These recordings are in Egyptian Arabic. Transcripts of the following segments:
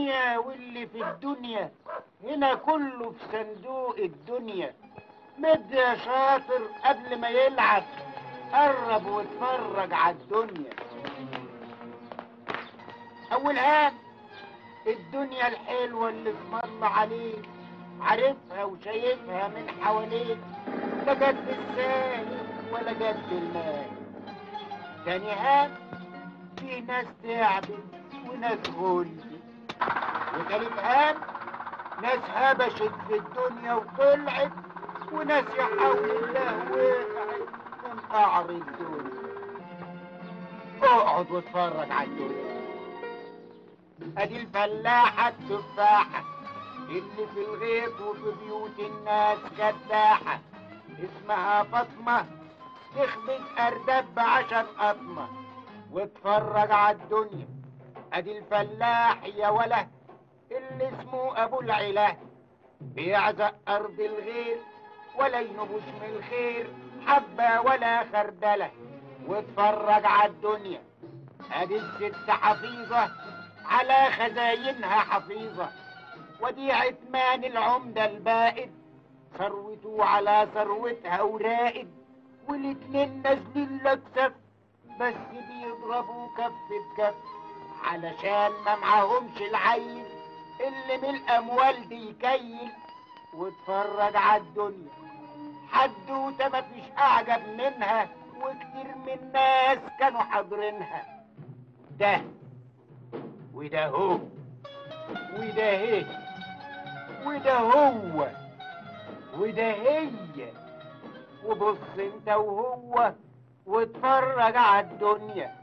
الدنيا واللي في الدنيا هنا كله في صندوق الدنيا مد يا شاطر قبل ما يلعب قرب واتفرج على الدنيا اول هام الدنيا الحلوة اللي اسم الله عليك عارفها وشايفها من حواليك لا جد الساهل ولا جد المال تاني هام في ناس تعبت وناس غلبت وتالت هام ناس هبشت في الدنيا وطلعت وناس يا حول الله وقعت من قعر الدنيا اقعد واتفرج على الدنيا ادي الفلاحة التفاحة اللي في الغيط وفي بيوت الناس كداحة اسمها فاطمة تخبز أردب بعشر قطمة واتفرج على الدنيا ادي الفلاح يا وله اللي اسمه ابو العلا بيعزق ارض الغير ولا ينبش من الخير حبة ولا خردلة واتفرج على الدنيا ادي الست حفيظة على خزاينها حفيظة ودي عثمان العمدة البائد ثروته على ثروتها ورائد والاتنين نازلين لكسف بس بيضربوا كف بكف علشان ما معاهمش العيل اللي من الاموال دي يكيل واتفرج على الدنيا حدوته مفيش اعجب منها وكتير من الناس كانوا حاضرينها ده وده هو وده هي وده هو وده هي وبص انت وهو واتفرج على الدنيا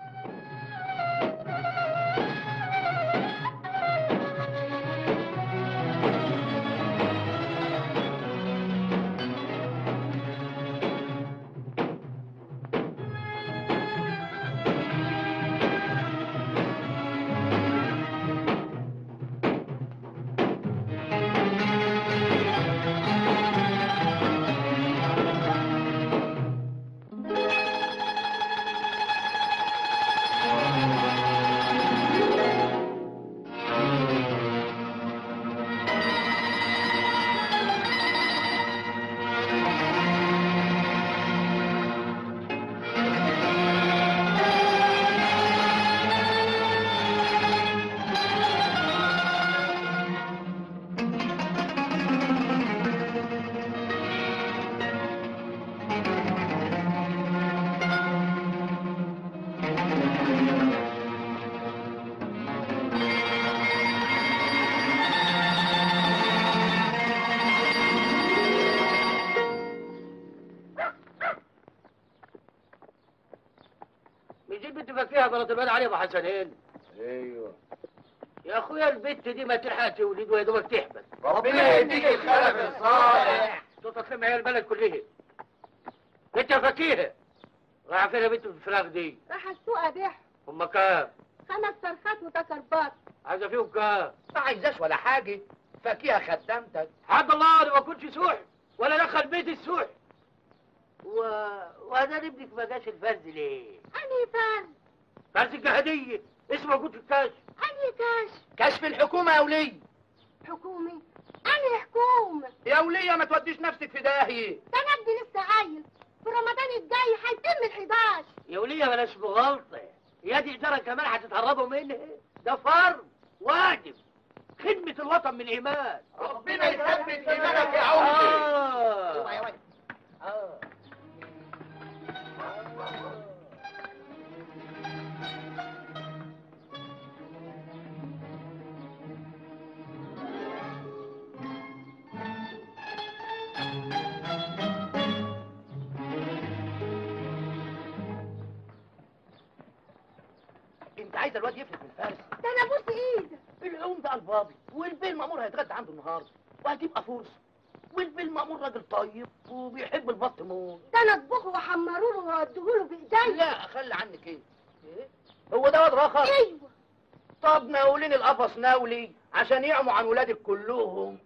مش دي البنت فاكرها بلد الواد علي ابو حسنين ايوه يا اخويا البنت دي ما تلحق تولد ويا دوبك تحبل ربنا يهديك الخلف الصالح تطلع هي البلد كلها انت يا فكيها راح فين يا بنت الفراغ دي راح السوق ابيع هم كام خمس فرخات وتكربات عايزه فيهم كام ما عايزاش ولا حاجة فاكيها خدامتك حد الله انا ما كنتش سوح ولا دخل بيت السوح و... وهذا ابنك ما جاش الفرز ليه؟ انهي فرد فرز الجهدية اسمه موجود في الكاش انهي كاش كشف الحكومة يا ولية حكومي انهي حكومة يا ولية ما توديش نفسك في داهية ده انا ابني لسه عيل في رمضان الجاي هيتم ال11 يا ولية بلاش مغالطة يا دي إدارة كمان هتتهربوا منها ده فرض واجب خدمة الوطن من إيمان ربنا يثبت إيمانك يا عمدة آه. آه. انت عايز الواد يفلت من الفارس ده انا ابوس ايدك العوم ده الفاضي والبيه المأمور هيتغدى عنده النهارده وهتبقى فرصة والبيه المأمور راجل طيب وبيحب البط موت ده انا اطبخه واحمره له واوديه له بايديا لا خلي عنك ايه إيه؟ هو ده واد رخر ايوه طب ناولين القفص ناولي عشان يعموا عن ولادك كلهم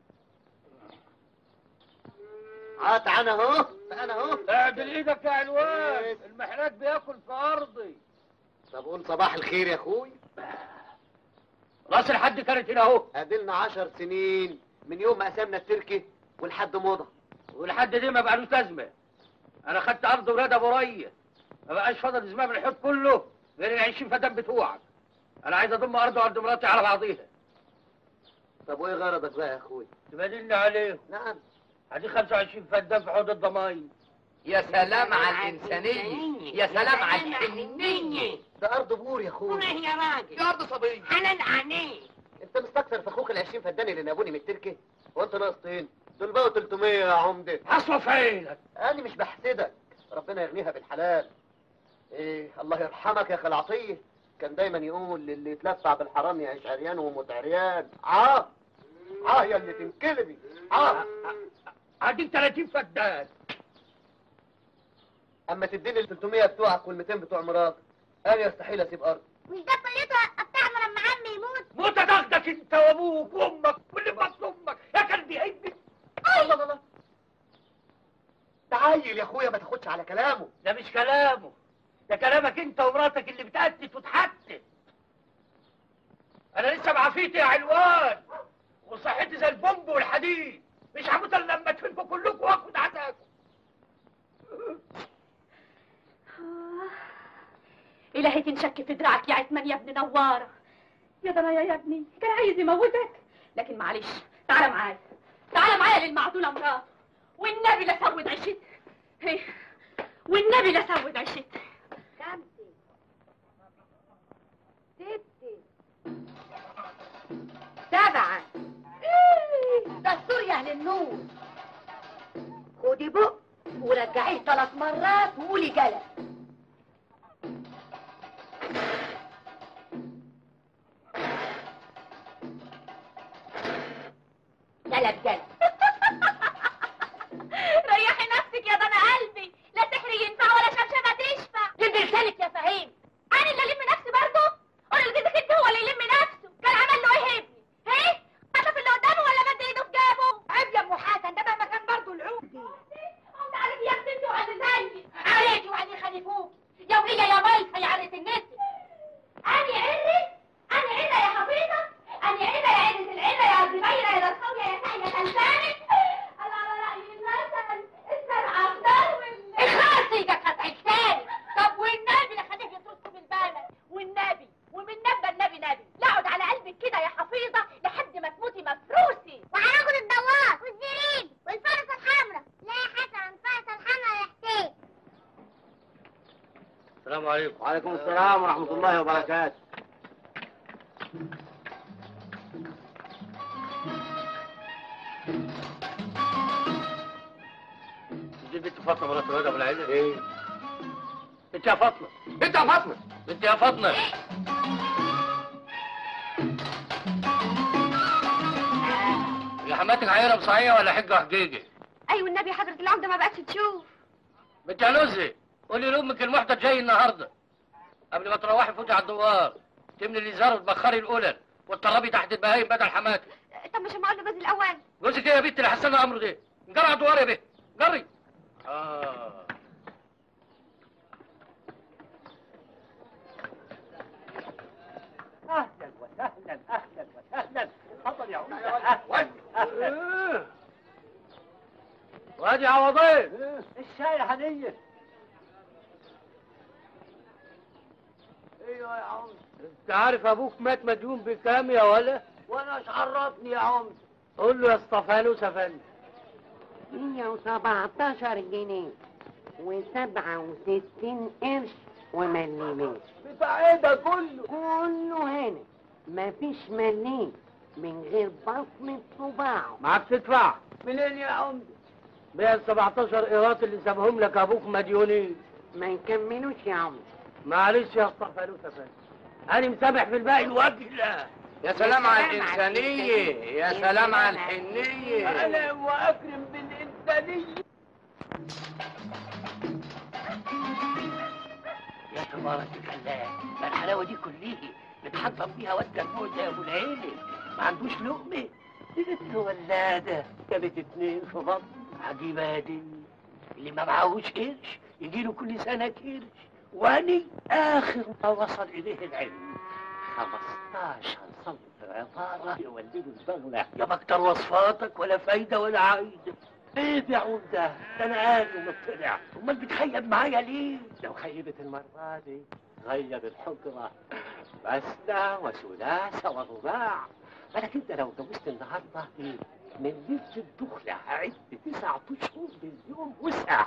عاد انا اهو انا اهو اعدل ايدك يا عنوان المحرات بياكل في ارضي طب قول صباح الخير يا اخوي راس الحد كانت هنا اهو قابلنا عشر سنين من يوم ما قسمنا التركي ولحد موضة ولحد دي ما بقالوش لازمه انا خدت ارض ولاد ابو ريه ما بقاش فاضل زمام الحوت كله غير ال 20 فدان بتوعك انا عايز اضم ارض وارض مراتي على بعضيها طب وايه غرضك بقى يا اخوي تبادلني عليه نعم ادي 25 فدان في حوض الضماين يا سلام على الإنسانية يا سلام على الحنية ده ارض بور يا اخوي يا راجل دي أرض صبية حنان عينيه انت مستكثر في اخوك ال 20 فدان اللي نابوني من التركي وانت ناقص طين دول بقوا 300 يا عمده حصوه في عينك انا مش بحسدك ربنا يغنيها بالحلال ايه الله يرحمك يا خال عطيه كان دايما يقول للي يتلفع بالحرام يعيش عريان وموت عريان اه اه يا اللي تنكلبي اه اديك 30 فدان اما تديني ال 300 بتوعك وال 200 بتوع مراتك انا يستحيل اسيب ارض مش ده كلته بتاعنا لما عمي يموت موت تاخدك انت وابوك وامك واللي في بطن امك يا كلب يا ابني الله الله الله ده عيل يا اخويا ما تاخدش على كلامه ده مش كلامه ده كلامك انت ومراتك اللي بتأتت وتحتت انا لسه بعافيتي يا علوان وصحتي زي البومب والحديد مش هموت الا لما تفلكوا كلكم واخد عزاكم إلهي تنشك في دراعك يا عثمان يا ابن نوارة يا ضنايا يا ابني كان عايز يموتك لكن معلش تعال معايا تعال معايا للمعدولة مراته والنبي لا سود عشت هي والنبي لا سود عشت خمسة ستة سبعة دستور يا أهل النور خدي بق ورجعيه ثلاث مرات وقولي جلس جلس جلس ريحي نفسك يا ضنا قلبي لا سحر ينفع ولا شبشبة تشفع جد لسانك يا فهيم انا اللي الم نفسي برضه ولا اللي جدك انت هو اللي يلم نفسه كان عمل له ايه ابني ايه خطف اللي قدامه ولا مد ايده في جابه عيب يا ام حسن ده مهما كان برضه العود قمت عليك يا اختي انت وعلى زيي عليكي وعلي خليفوك يا وهي يا بايخه يا عرة النت اني عري اني عرة يا حفيظه اني عرة يا عرة العرة يا زبيرة يا رسول يا سعية خلفانك انا على رأي المثل الزرع اخضر وال اخلاص ايدك هتعكساني طب والنبي لا خليه يتركوا بالبلد والنبي ومن نبى النبي نبي لا اقعد على قلبك كده يا حفيظه لحد ما تموتي مفروسي وهناخد الدوار والزريب والفرس الحمراء لا يا حسن الفرس الحمراء يا حسين السلام عليكم وعليكم السلام ورحمه الله وبركاته دي بنت فاطمه مرات الواد ابو العيله ايه انت يا فاطمه أنت يا فاطمة انت يا فاطمه يا حماتك عيله بصحيه ولا حجه وحجيجه ايوه النبي حضرة العمدة ما بقتش تشوف بنت يا نزهه قولي لامك المحتج جاي النهارده قبل ما تروحي فوتي على الدوار تملي الازار وتبخري القلل وتطربي تحت البهايم بدل حماتك طب مش هما قلنا جوز الاول جوزك ايه يا بنت اللي حسنا الامر ده جري على الدوار يا بنت جري اه اهلا وسهلا اهلا وسهلا اتفضل يا عمده اهلا اهلا وادي عوضين الشاي يا هنيه ايوه يا عمده انت عارف ابوك مات مديون بكام يا ولا وانا ايش عرفني يا عمده قول له يا اسطفانوس يا فندم 117 جنيه و67 قرش ومليمين بتاع ايه ده كله كله هنا مفيش مليم من غير بصمة صباعه معاك تدفع منين يا عمده 117 ايرات اللي سابهم لك ابوك مديونين ما يكملوش يا عم معلش يا اسطفانوس يا فندم انا مسامح في الباقي لوجه الله يا سلام على الإنسانية يا سلام على الحنية انا واكرم بالانسانيه يا تبارك الله ما الحلاوه دي كلها بتحطم فيها واد جنبوه زي ابو العيله ما عندوش لقمه دي بنت ولاده جابت اتنين في بطن عجيبه يا دي اللي ما معهوش قرش يجي له كل سنه قرش واني اخر ما وصل اليه العلم 15 حصل عطارة يولدوا البغلة يا بكتر وصفاتك ولا فايدة ولا عايدة ايه يا عود ده؟ ده انا قال ومطلع امال بتخيب معايا ليه؟ لو خيبت المرة دي غير الحجرة مثنى وثلاثة ورباع بالك انت لو جوزت النهارده ايه؟ من ليلة الدخلة هعد تسعة اشهر باليوم وسع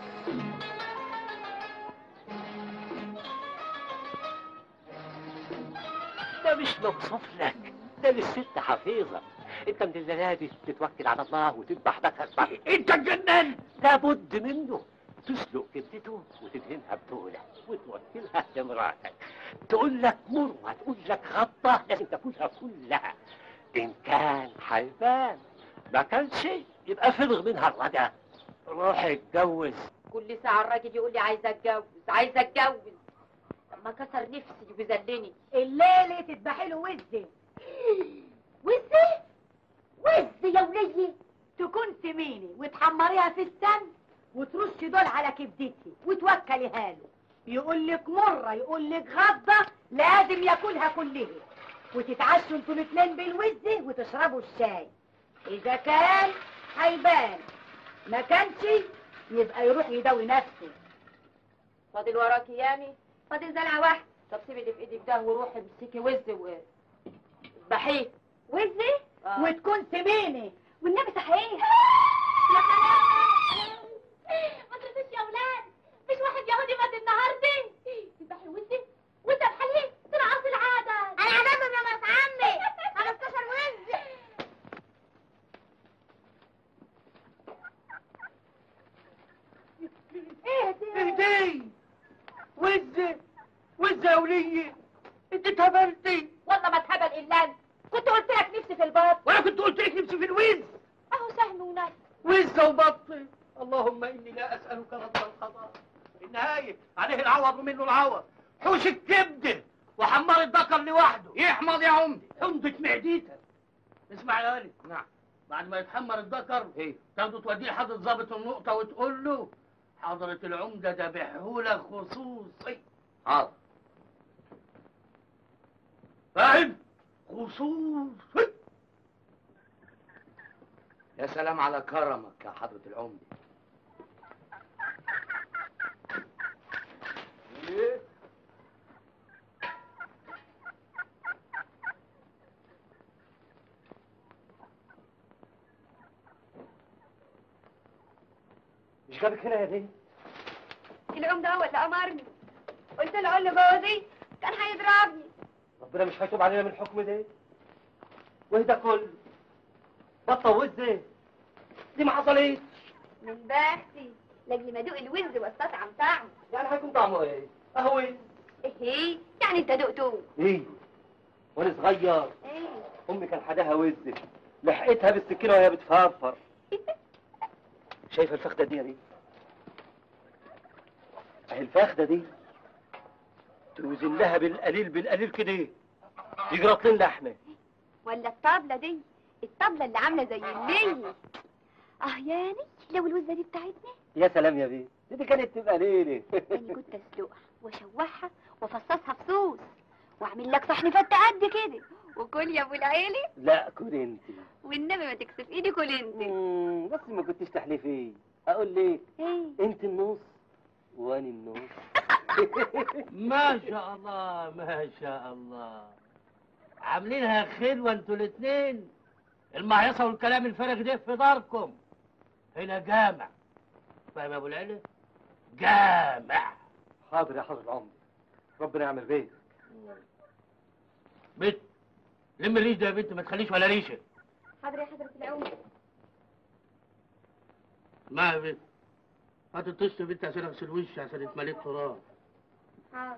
ده مش موصوف لك ده للست حفيظة انت من الليلة دي تتوكل على الله وتذبح نفسك انت اتجننت لابد منه تسلق كبدته وتدهنها بتولة وتوكلها لمراتك تقول لك مروة تقول لك غطة لازم تاكلها كلها ان كان حيبان ما كانش يبقى فرغ منها الرجا روح اتجوز كل ساعة الراجل يقول لي عايزة اتجوز عايزة اتجوز لما كسر نفسي وذلني الليلة تذبحي له وزة وزي وزي يا ولية تكون سمينة وتحمريها في السمن وترشي دول على كبدتي وتوكليها له يقول لك مرة يقول لك غضة لازم ياكلها كلها وتتعشوا انتوا الاتنين بالوزة وتشربوا الشاي إذا كان هيبان ما كانش يبقى يروح يداوي نفسه فاضل وراكي يامي فاضل زلعة واحدة طب سيبي اللي في ايدك ده وروحي امسكي وز و اذبحيه وزة آه. وتكون سمينة والنبي صحيح ما تنسوش يا اولاد مش واحد يهودي مات النهارده تذبحي وزي وذبح ليه ترعص العادة انا عدد يا مرات عمي 15 وز ايه ده اهدي وزة وزة يا ولية انت اتهبلتي والله ما اتهبل الا انت كنت قلت لك نفسي في البط وانا كنت قلت لك نفسي في الوز اهو سهم ونفس وزة وبطي اللهم اني لا اسألك رب القضاء النهاية عليه العوض ومنه العوض حوش الكبدة وحمار الذكر لوحده يحمض يا عمدي حمضة معدتك اسمع يا ولد نعم بعد ما يتحمر الذكر ايه تاخده توديه لحضرة ضابط النقطة وتقول له حضرة العمدة ذبحهولك خصوصي حاضر فاهم؟ خصوصي يا سلام على كرمك يا حضرة العمدة مش جابك هنا يا بيه العمدة هو اللي امرني قلت له قول لجوزي كان هيضربني ربنا مش هيتوب علينا من الحكم ده واهدى كله بطة وزة دي ما حصلتش من بختي لاجل ما ادوق الوز واستطعم طعمه يعني هيكون طعمه ايه؟ اهو ايه؟ ايه يعني انت دقته ايه؟ وانا صغير ايه امي كان حداها وزة لحقتها بالسكينة وهي بتفرفر شايفة الفخدة دي يا بيه؟ اهي الفخدة دي توزن لها بالقليل بالقليل كده يجي رطلين لحمة ولا الطبلة دي الطبلة اللي عاملة زي الليل اه ياني لو الوزة دي بتاعتنا يا سلام يا بيه دي, دي كانت تبقى ليلة انا كنت اسلقها واشوحها وافصصها في صوص واعمل لك صحن فتة قد كده وكل يا ابو العيلي لا كل انت والنبي ما تكسف ايدي كل انت مم، بس ما كنتش تحلفي اقول لك ايه انت النص وانا النص ما شاء الله ما شاء الله عاملينها خلوة انتوا الاتنين المعيصة والكلام الفارغ ده في داركم هنا جامع فاهم يا ابو العلا جامع حاضر يا حضر العمر ربنا يعمل بيك بنت لم الريش ده يا بنت ما تخليش ولا ريشه حاضر يا حضرة العمر ما يا بنت هات الطشت يا بنت عشان اغسل وشي عشان اتمليت تراب حاضر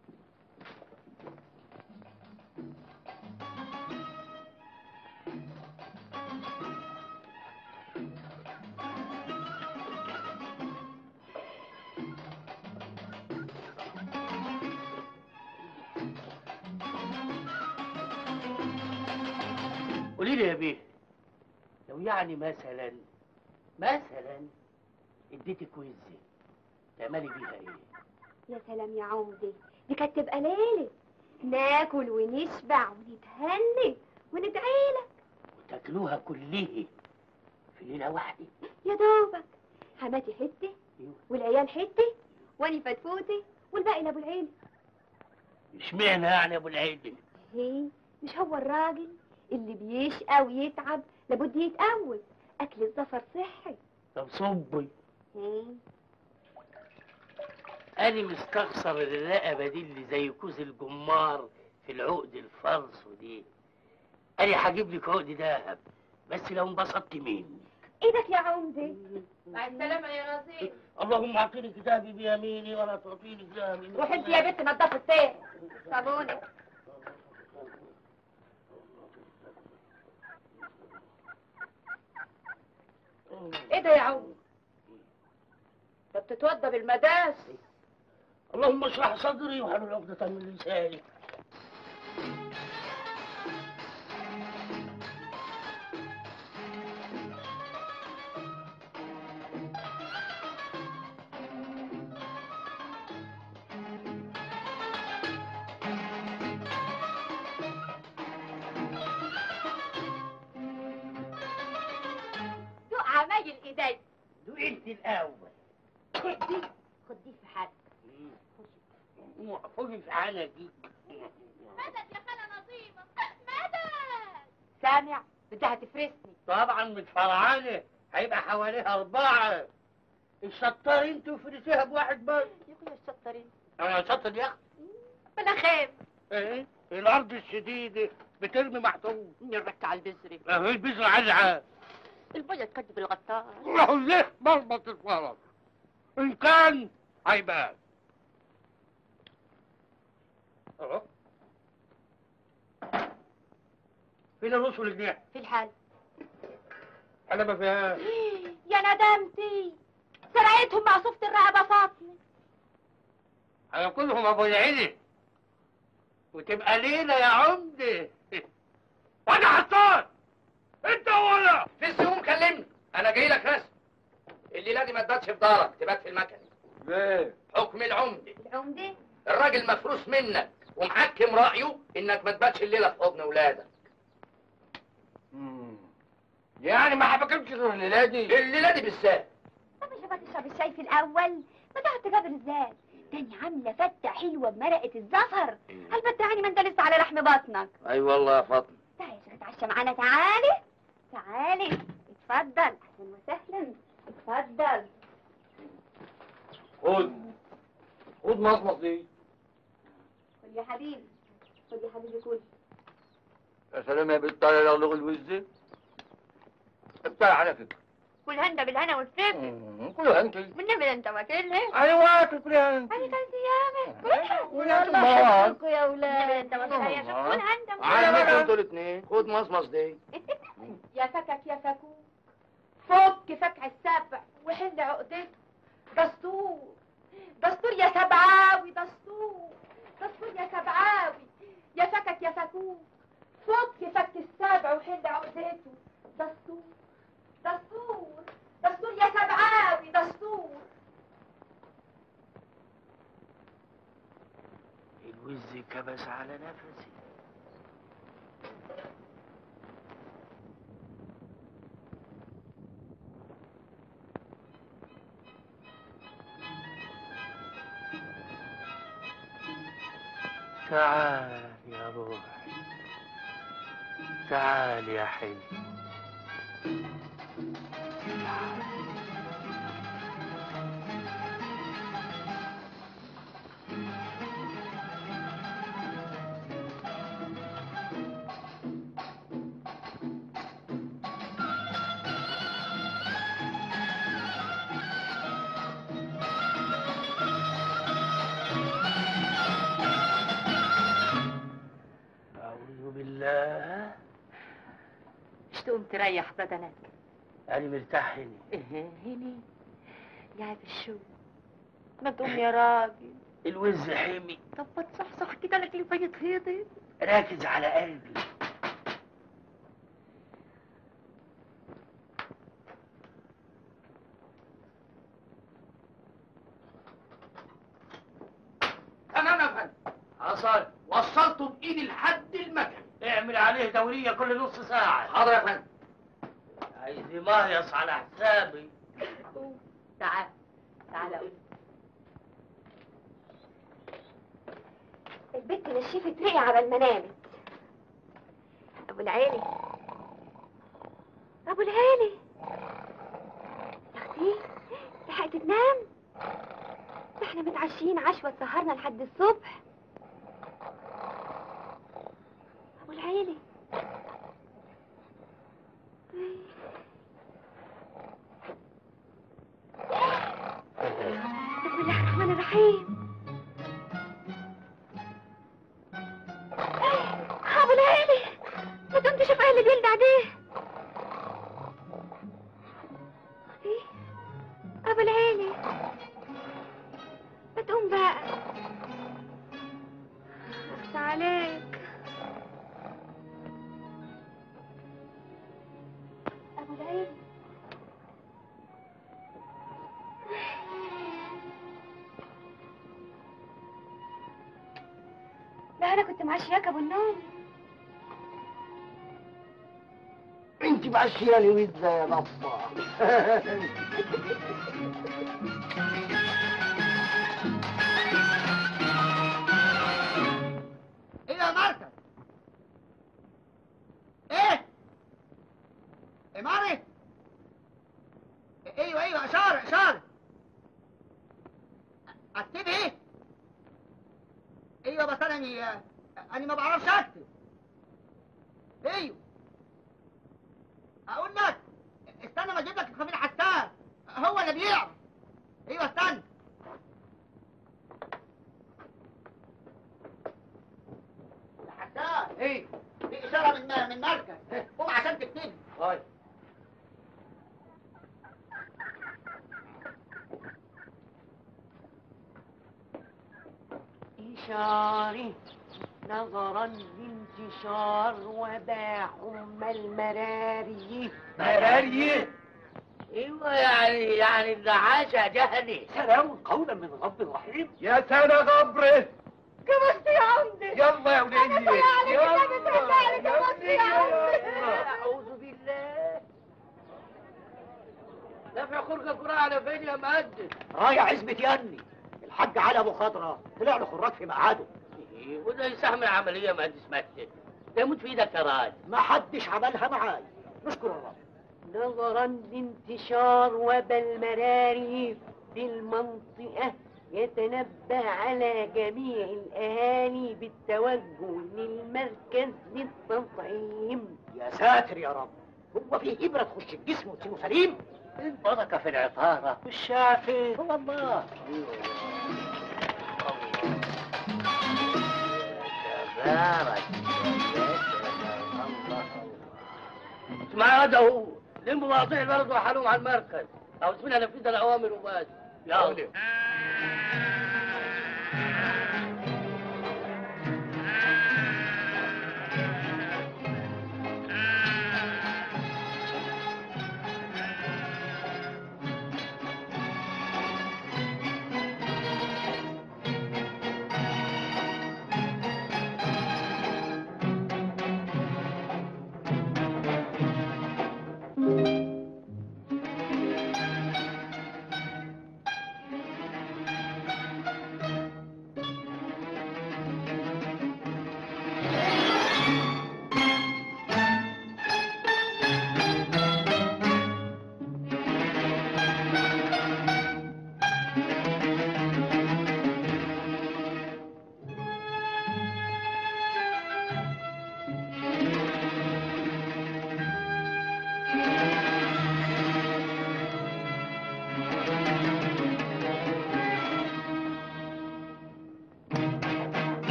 قولي لي يا بيه لو يعني مثلا مثلا اديتك وزة تعملي بيها ايه؟ يا سلام يا عمدي دي كانت تبقى ليلة ناكل ونشبع ونتهنى وندعيلك وتاكلوها كلها في ليله واحده يا دوبك حماتي حتة والعيال حتة واني فتفوتة والباقي لابو العيلة اشمعنى يعني يا ابو العيد هي مش هو الراجل اللي بيشقى ويتعب لابد يتقوي اكل الظفر صحي طب صبي هي انا مستخسر الرقبه دي اللي زي كوز الجمار في العقد الفرص دي انا هجيب لك عقد دهب بس لو انبسطت مني ايدك يا عمدة مع السلامة يا نظيف اللهم اعطيني كتابي بيميني ولا تعطيني كتابي روح انت يا بنت نضف السير صابونك ايه ده يا عم انت بتتوضى بالمداس اللهم اشرح صدري وحلل عقدة من لساني دوق عمايل ايدي دو انت الاول خد دي خد دي في حد خذي في حالك دي مدد يا خالة نظيمة مدد سامع بدها تفرسني طبعا متفرعانة هيبقى حواليها أربعة الشطار انتوا فرسيها بواحد بس يقول الشطرين أنا شطر يا أخي بلا خير إيه الأرض الشديدة بترمي محطوط نرك على البزري أهو البذرة علقة البيضة تكذب الغطاس راحوا ليه مربط الفرس إن كان هيبان أهو فين الرسل والجناح؟ في الحال أنا ما فيهاش يا ندمتي سرقتهم مع صفة الرقبة فاطمة هياكلهم ابو العلي وتبقى ليله يا عمدة وانا حصان انت ولا في السوق كلمني انا جاي لك رسم الليله دي ما تباتش في دارك تبات في المكن ليه؟ حكم العمده العمدة الراجل مفروس منك ومحكم رايه انك ما تباتش الليله في حضن ولادك يعني ما حبكتش غير الليله دي الليله دي بالذات طب مش هبقى تشرب الشاي في الأول ما تقعد تجابر ازاي تاني عاملة فتة حلوة بمرقة الزفر البتة يعني ما انت لسه على لحم بطنك اي والله يا فاطمه تعالي يا شيخ اتعشى معانا تعالي تعالي اتفضل اهلا وسهلا اتفضل خد خد مصمص دي خد يا حبيبي خد يا حبيبي كل يا سلام يا بنت يا لغ الوز بتاع على فكره كل هنا بالهنا والسيف كله انت والنبي انت واكلها ايوه تاكلها انت انا كلت ياما كلها ولا والله الله. حبكوا يا ولاد انت واكلها يا شيخ الله. كلها انت على مين انتوا الاثنين خد مصمص دي يا فكك يا فكوك فك فك السبع وحل عقدته دستور دستور يا سبعاوي دستور دستور يا سبعاوي يا فكك يا فكوك فك فك السبع وحل عقدته دستور دستور دستور يا سبعاوي دستور الوز كبس على نفسي تعال يا روحي تعال يا حلو أعوذ بالله مش تقوم تريح بدنك أنا مرتاح هنا ايه هني قاعد الشو ما تقوم يا راجل الوز حمي طب ما تصحصح كده لك اللي فايت هيضي راكز على قلبي تمام يا فندم حصل وصلت دوريه كل نص ساعه حاضر يا فندم عايز يمهيص على حسابي تعال تعال قول البت نشفت رقي على المنامك ابو العيلي ابو العيلي يا اختي لحقت تنام ده احنا متعشيين عشوة سهرنا لحد الصبح ابو العيلي بسم الله الرحمن الرحيم ابو العيلي ما تقوم تشوف ايه اللي بيلدع ده اختي ابو العيلي ما تقوم بقى اخس عليك ابو العيلي لا انا كنت معشياك ابو النوم انت معشياني ويزا يا لطة ايه يا مركز ايه امارة ايوه ايوه اشارة اشارة اكتب ايه ايوه بس انا انا ما بعرفش اكتب ايوه اقول لك استنى ما اجيب لك الخبير حسان هو اللي بيعرف ايوه استنى حسان ايه دي اشاره من من مركز قوم عشان تكتب طيب إشاري نظرا لانتشار وباء حم المراري مراري ايوه يعني يعني النعاشة جهلي سلام قولا من رب رحيم يا سنة غبره كبستي يا عمدي يلا يا ولية أنا بتهزقلك يا بصي يا عمدي اعوذ بالله دافع خرجة القراءة على فين يا مهندس رايح عزبة يني الحاج علي ابو خضرة طلع له خراج في ميعاده إيه، وده يستحمل عملية مهندس مكتب ده يموت في ايدك يا راجل ما حدش عملها معاي نشكر الرب نظرا لانتشار وباء المراري في المنطقة يتنبه على جميع الأهالي بالتوجه للمركز للتطعيم يا ساتر يا رب هو في إبرة تخش الجسم وتسيبه سليم البركة في العطارة الشافي هو الله تبارك اسمع هذا هو لم مواضيع البلد وحالهم على المركز او اسمنا نفذ الاوامر وبس يلا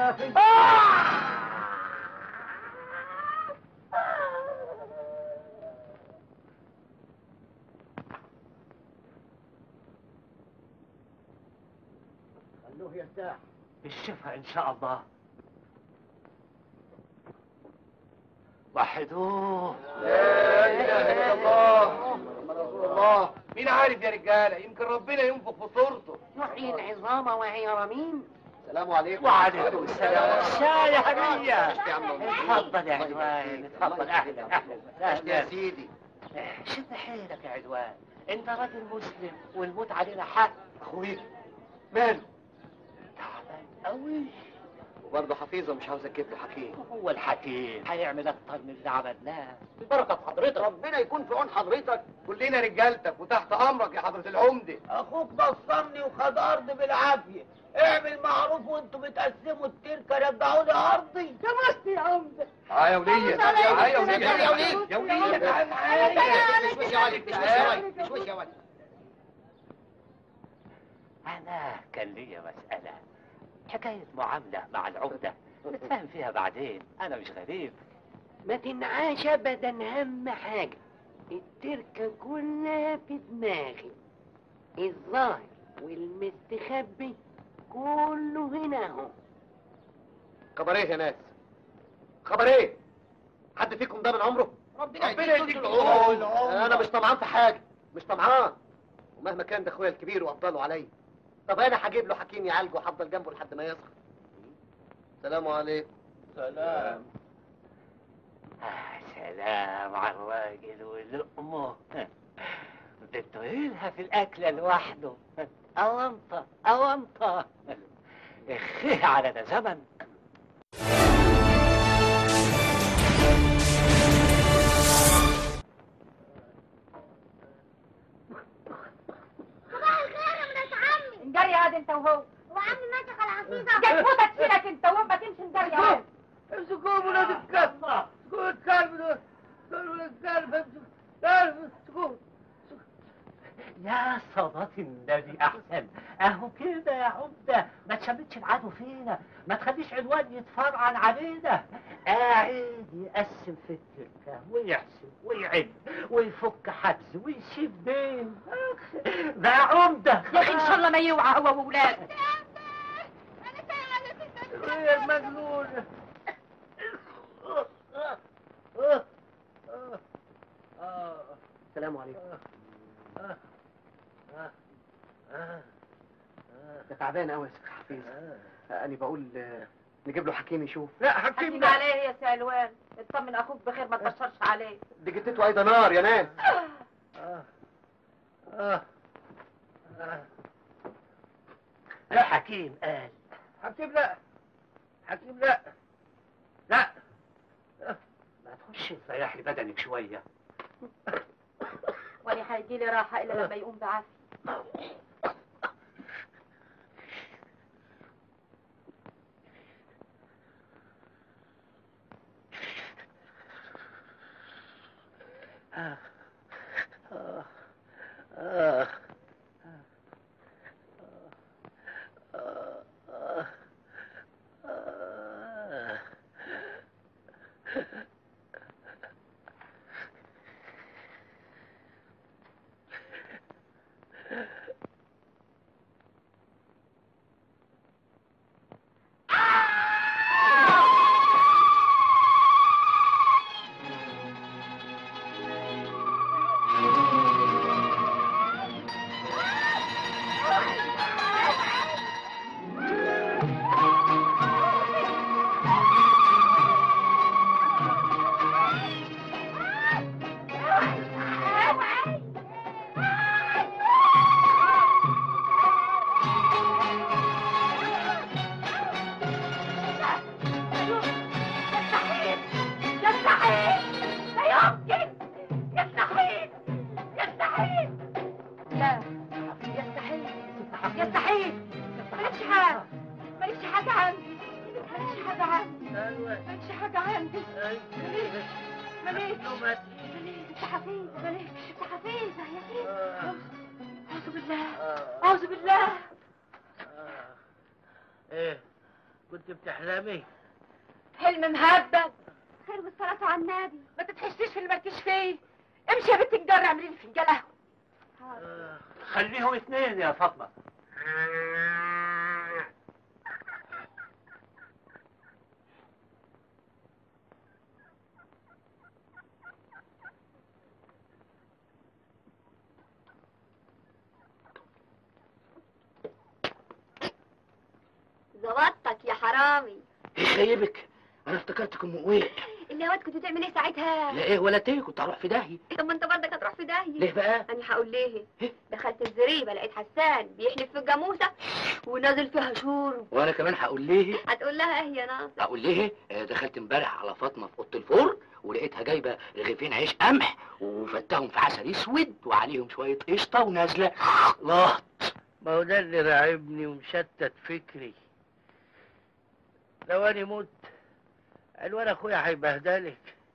حافظ خلوه يرتاح بالشفاء ان شاء الله وحدوه لا اله الا الله محمد رسول الله مين عارف يا رجاله يمكن ربنا ينفخ في صورته يحيي العظام وهي رميم السلام عليكم وعليكم السلام الشاي يا هنية يا عم اتفضل يا عدوان اتفضل اهلا اهلا يا اهلا سيدي شد حيلك يا عدوان انت راجل مسلم والموت علينا حق اخوي ماله تعبان قوي وبرضه حفيظه مش عاوز اكتب له حكيم هو الحكيم هيعمل اكتر من اللي عملناه البركه في حضرتك ربنا يكون في عون حضرتك كلنا رجالتك وتحت امرك يا حضره العمده اخوك بصرني وخد ارض بالعافيه اعمل معروف وانتوا بتقسموا التركه رجعوا لي ارضي يا مستي يا عمده اه يا وليه اه يا وليه يا وليه. يا وليه تعال مش معايا وش يا ولد مش وش يا ولد مش وش يا ولد انا كان ليا مسألة حكاية معاملة مع العمدة نتفاهم فيها بعدين انا مش غريب ما تنعاش ابدا اهم حاجه التركه كلها في دماغي الظاهر والمستخبي كله هنا اهو خبر ايه يا ناس خبر ايه حد فيكم ده من عمره ربنا يديك العمر انا مش طمعان في حاجه مش طمعان ومهما كان ده اخويا الكبير وافضله عليا طب انا هجيب له حكيم يعالجه وهفضل جنبه لحد ما يصحى السلام عليكم سلام آه سلام على الراجل ولقمه بتطويلها في الأكلة لوحده أونطة أونطة اخيه على ده زمن انجري هاد انت وهو وعمي ماسك العصيدة جبوتك فينك انت وما تمشي انجري هاد امسكوه ولاد الكلب امسكوه الكلب دول دول ولاد الكلب امسكوه امسكوه يا صلاة النبي أحسن أهو كده يا عمدة ما تشمتش العدو فينا ما تخليش عنوان يتفرعن علينا قاعد يقسم في التركة ويحسب ويعد ويفك حجز ويشيب دين أخ، ده عمدة يا اخي ان شاء الله ما يوعى هو واولاده يا المجنون السلام عليكم ده تعبان قوي يا سيدي حفيظ انا بقول آه، نجيب له حكيم يشوف لا حكيم حكيم عليه يا سلوان اطمن اخوك بخير ما تبشرش عليه دي جدته ايضا نار يا ناس لا حكيم قال حكيم لا حكيم لا لا ما تخش تريحي بدنك شوية ولا هيجي لي راحه الا لما يقوم بعافيه يستحيل لا يمكن يستحيل يستحيل لا يستحيل يستحيل مالكش حاجة مالكش حاجة عندي مالكش حاجة عندي مالكش حاجة عندي مالكش مالكش مالكش انت حفيظ مالكش انت حفيظ يا اخي اعوذ بالله اعوذ بالله ايه كنت بتحلمي حلم مهبب خير والصلاة على النبي ما تتحسيش في اللي مالكيش فيه امشي يا بنت نجري اعملي لي فنجان قهوه آه. خليهم اثنين يا فاطمه ظبطتك يا حرامي ايه خيبك انا افتكرتك ام وقيع اللي هوات كنت تعمل ايه ساعتها لا ايه ولا تيه كنت هروح في داهيه طب ما انت برضك هتروح في داهيه ليه بقى انا هقول ليه إيه؟ دخلت الزريبه لقيت حسان بيحلف في الجاموسه ونازل فيها شور وانا كمان هقول ليه هتقول لها ايه يا ناصر اقول ليه آه، دخلت امبارح على فاطمه في اوضه الفرن ولقيتها جايبه رغيفين عيش قمح وفتهم في عسل اسود وعليهم شويه قشطه ونازله لط ما هو ده اللي راعبني ومشتت فكري لو انا مت الوان اخويا هيبهدلك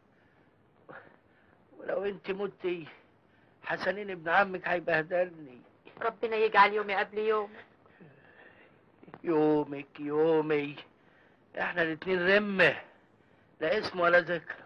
ولو انت متي حسنين ابن عمك هيبهدلني ربنا يجعل يومي قبل يوم يومك يومي احنا الاتنين رمة لا اسم ولا ذكر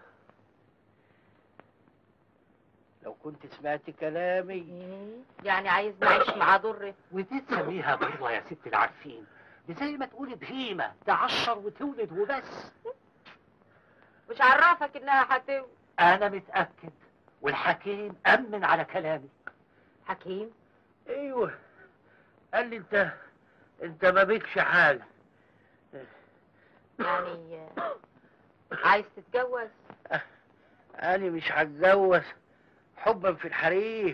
لو كنت سمعت كلامي يعني عايز نعيش مع ضر ودي تسميها بيضة يا ست العارفين دي زي ما تقولي بهيمة تعشر وتولد وبس مش عرفك انها هتو أنا متأكد والحكيم أمن على كلامي حكيم ايوه قال لي انت انت ما بيكش حاجه يعني عايز تتجوز انا مش هتجوز حبا في الحريم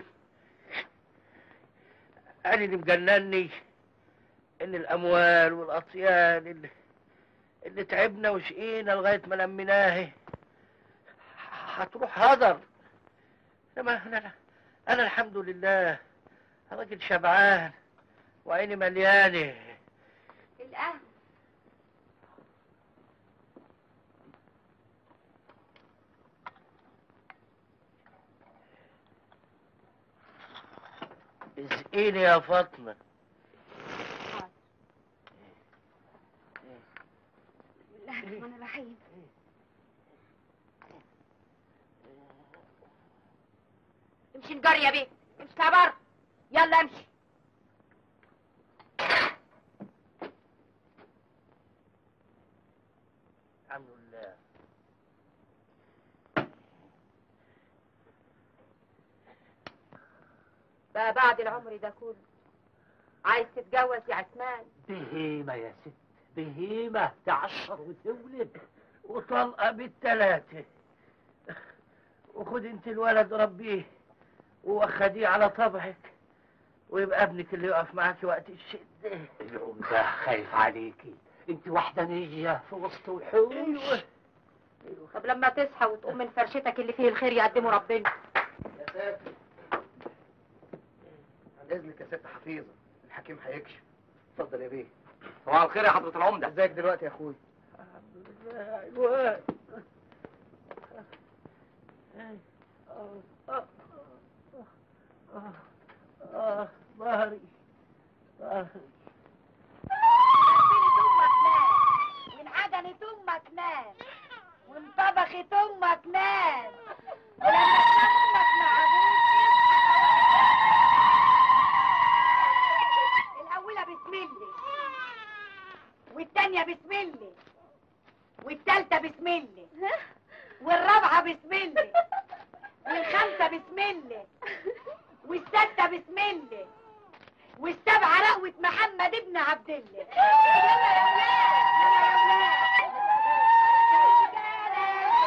انا اللي مجنني ان الاموال والاطيان اللي اللي تعبنا وشقينا لغايه ما لميناه هتروح هدر انما انا انا الحمد لله راجل شبعان وعيني مليانه القهوه اسقيني يا فاطمه بسم الله الرحمن الرحيم امشي نجري يا بيه امشي تعبر يلا امشي الحمد لله بقى بعد العمر ده كله عايز تتجوز يا عثمان بهيمة يا ست بهيمة تعشر وتولد وطلقه بالتلاته وخد انت الولد ربيه وخديه على طبعك ويبقى ابنك اللي يقف معاك وقت الشده اليوم ده خايف عليكي انت وحدانية في وسط وحوش ايوه طب لما تصحى وتقوم من فرشتك اللي فيه الخير يقدمه ربنا يا ساتر عن اذنك يا ست حفيظه الحكيم هيكشف اتفضل يا بيه صباح الخير يا حضرة العمدة ازيك دلوقتي يا اخوي الحمد لله ايوه آه، آه، ظهري ظهري غسلت امك نام وانعجنت امك نام وانطبخت امك نام ولما تنام امك مع ابوك الاولى بسم الله والتانية بسم الله والتالتة بسم الله والرابعة بسم الله والخامسة بسم الله والستة بسم الله والسبعة رقوة محمد ابن عبد الله يلا يا ولاد يلا يا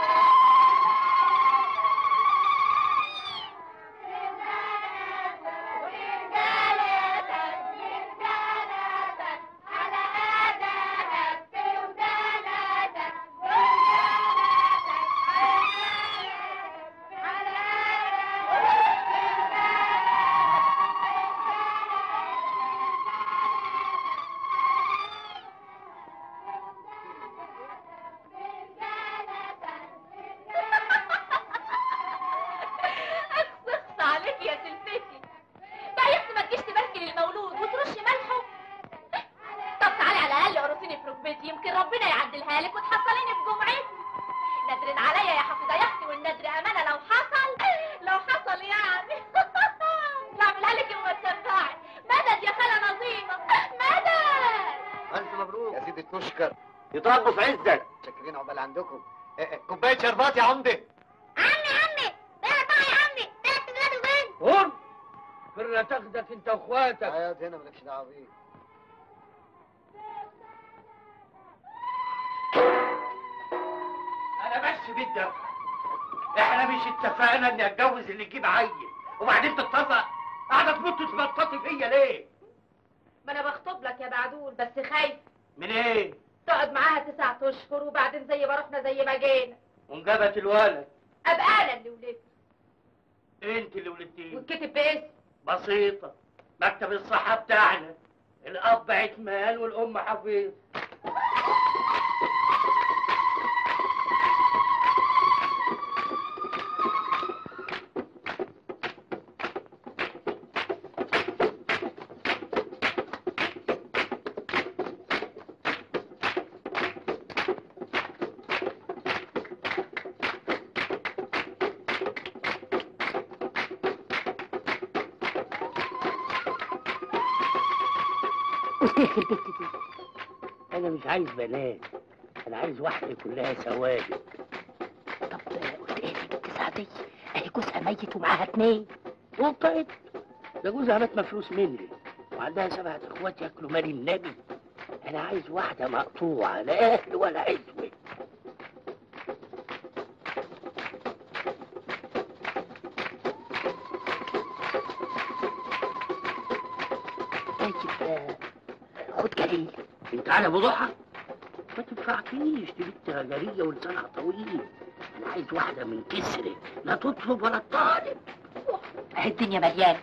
موصليني بجمعتي نادرين عليا يا حفيظه يا اختي والنادر امانه لو حصل لو حصل يعني بعملها لك وما تشفعي مدد يا خاله نظيمه مدد الف مبروك يا سيدي تشكر يطاقوا في عزك شاكرين عقبال عندكم إيه، إيه، كوبايه شربات يا عمده عمي عمي بقى بقى يا عمي ثلاث ولاد وبنت قوم فرنا تاخدك انت واخواتك قاعد هنا مالكش دعوه بيه انا بس بدي افهم احنا مش اتفقنا اني اتجوز اللي يجيب عيل وبعدين تتفق قاعده تموت وتبططي فيا ليه ما انا بخطب لك يا بعدول بس خايف من ايه تقعد معاها تسعة اشهر وبعدين زي ما رحنا زي ما جينا وانجبت الولد ابقى انا اللي ولدت انت اللي ولدتيه واتكتب باسم بسيطه مكتب الصحه بتاعنا الاب عتمان والام حفيظ وتخرب البيت دي انا مش عايز بنات انا عايز واحده كلها سواد طب قلت ايه في التسعة دي اهي جوزها ميت ومعاها اتنين وطقت ده جوزها مات مفلوس مني وعندها سبعة اخوات ياكلوا مال النبي انا عايز واحده مقطوعه لا اهل ولا عزوه طيب آه، خد جليل انت على ابو ضحى ما تنفعكيش دي بنت غجريه ولسانها طويل انا عايز واحده من كسر لا تطلب ولا تطالب اهي الدنيا مليانة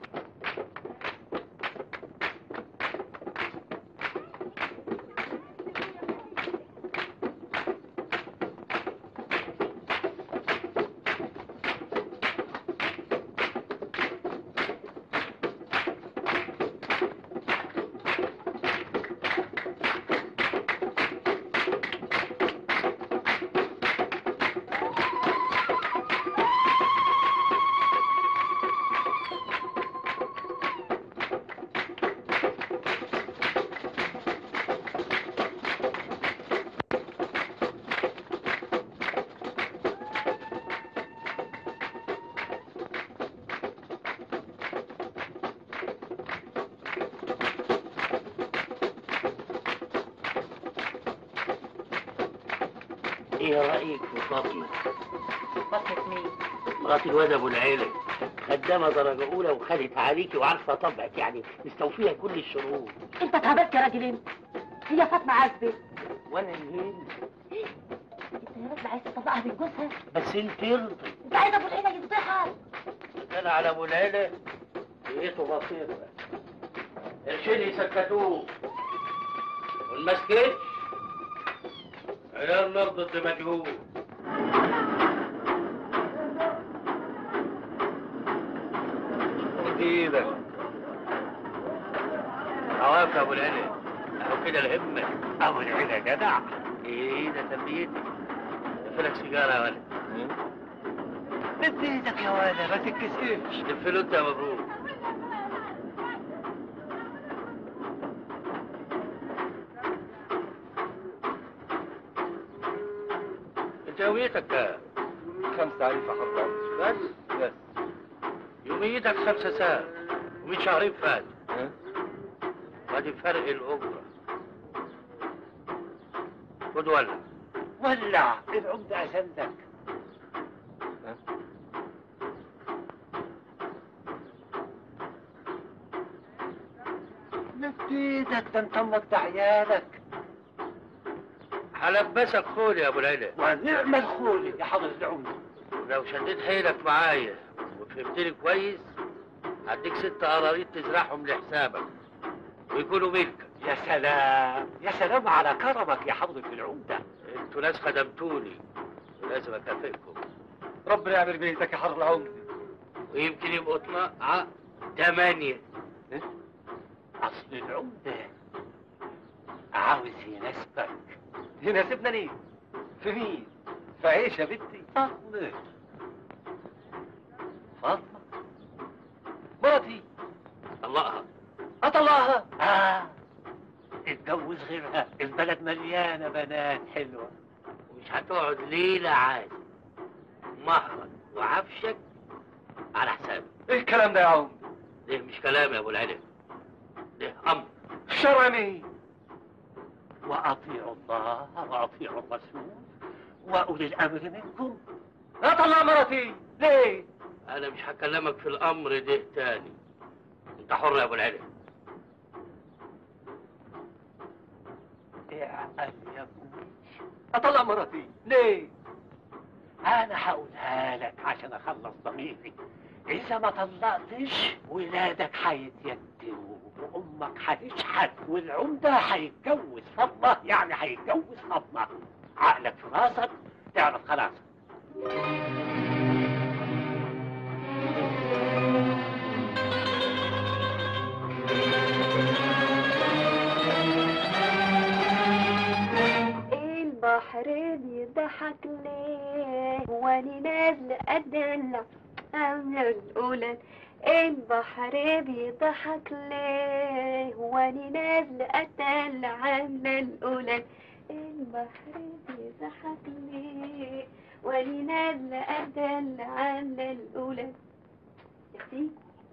ايه رايك في فاطمه بصمة مين مرات الواد ابو العيله خدامه درجه اولى وخدت عليكي وعارفه طبعك يعني مستوفيه كل الشروط انت اتهبلت يا راجل انت هي فاطمه عزبي وانا يهمني انت يا راجل عايز تطلقها من جوزها بس انت ارضي انت عايز ابو العيله يفضحها كان على ابو العيله لقيته بسيط قرشين يسكتوه والمسكتش عيال مرضى مجهول ايدك عواف يا ابو العلا اهو كده الهمه ابو العلا جدع ايه ده تنبيتي لك سيجاره يا ولد مد ايدك يا ولد ما تتكسفش لفله انت يا مبروك انت يوميتك كام؟ خمسة ألف حضرتك بس بس يوميتك خمسة ساعات ومن شهرين فات ها؟ وادي فرق الأجرة خد ولع ولع العمدة عشانك مد ايدك ده انت امك عيالك هلبسك خولي يا ابو العلا ونعم الخولي يا حضرة العمدة لو شديت حيلك معايا وفهمتني كويس هديك ست قراريط تزرعهم لحسابك ويكونوا ملكك يا سلام يا سلام على كرمك يا حضرة العمدة انتوا ناس خدمتوني ولازم اكافئكم ربنا يعمل بيتك يا حضرة العمدة ويمكن يبقوا اطلاع ثمانية أصل العمدة عاوز يناسبك يناسبنا ليه؟ في مين؟ في عيش يا بنتي؟ فاطمة فاطمة مرتي طلقها أطلعها آه اتجوز غيرها البلد مليانة بنات حلوة ومش هتقعد ليلة عادي مهرك وعفشك على حسابي ايه الكلام ده يا عم؟ ده مش كلام يا ابو العلم ده امر شرع مين؟ وأطيعوا الله وأطيعوا الرسول وأولي الأمر منكم أطلع مرتي ليه؟ انا مش هكلمك في الامر ده تاني انت حر يا ابو العلم اعقل يا ابني أطلع مرتي ليه؟ أنا هقولها لك عشان أخلص ضميري إذا ما طلقتش ولادك هيتيتموا وأمك هتشحت والعمدة هيتجوز فضة يعني هيتجوز فضة عقلك في راسك تعرف خلاص البحر بيضحك ليه واني نازلة ادلع انا الاولى البحر بيضحك ليه واني نازلة ادلع انا الاولى البحر بيضحك ليه واني نازلة ادلع انا الاولى يا اختي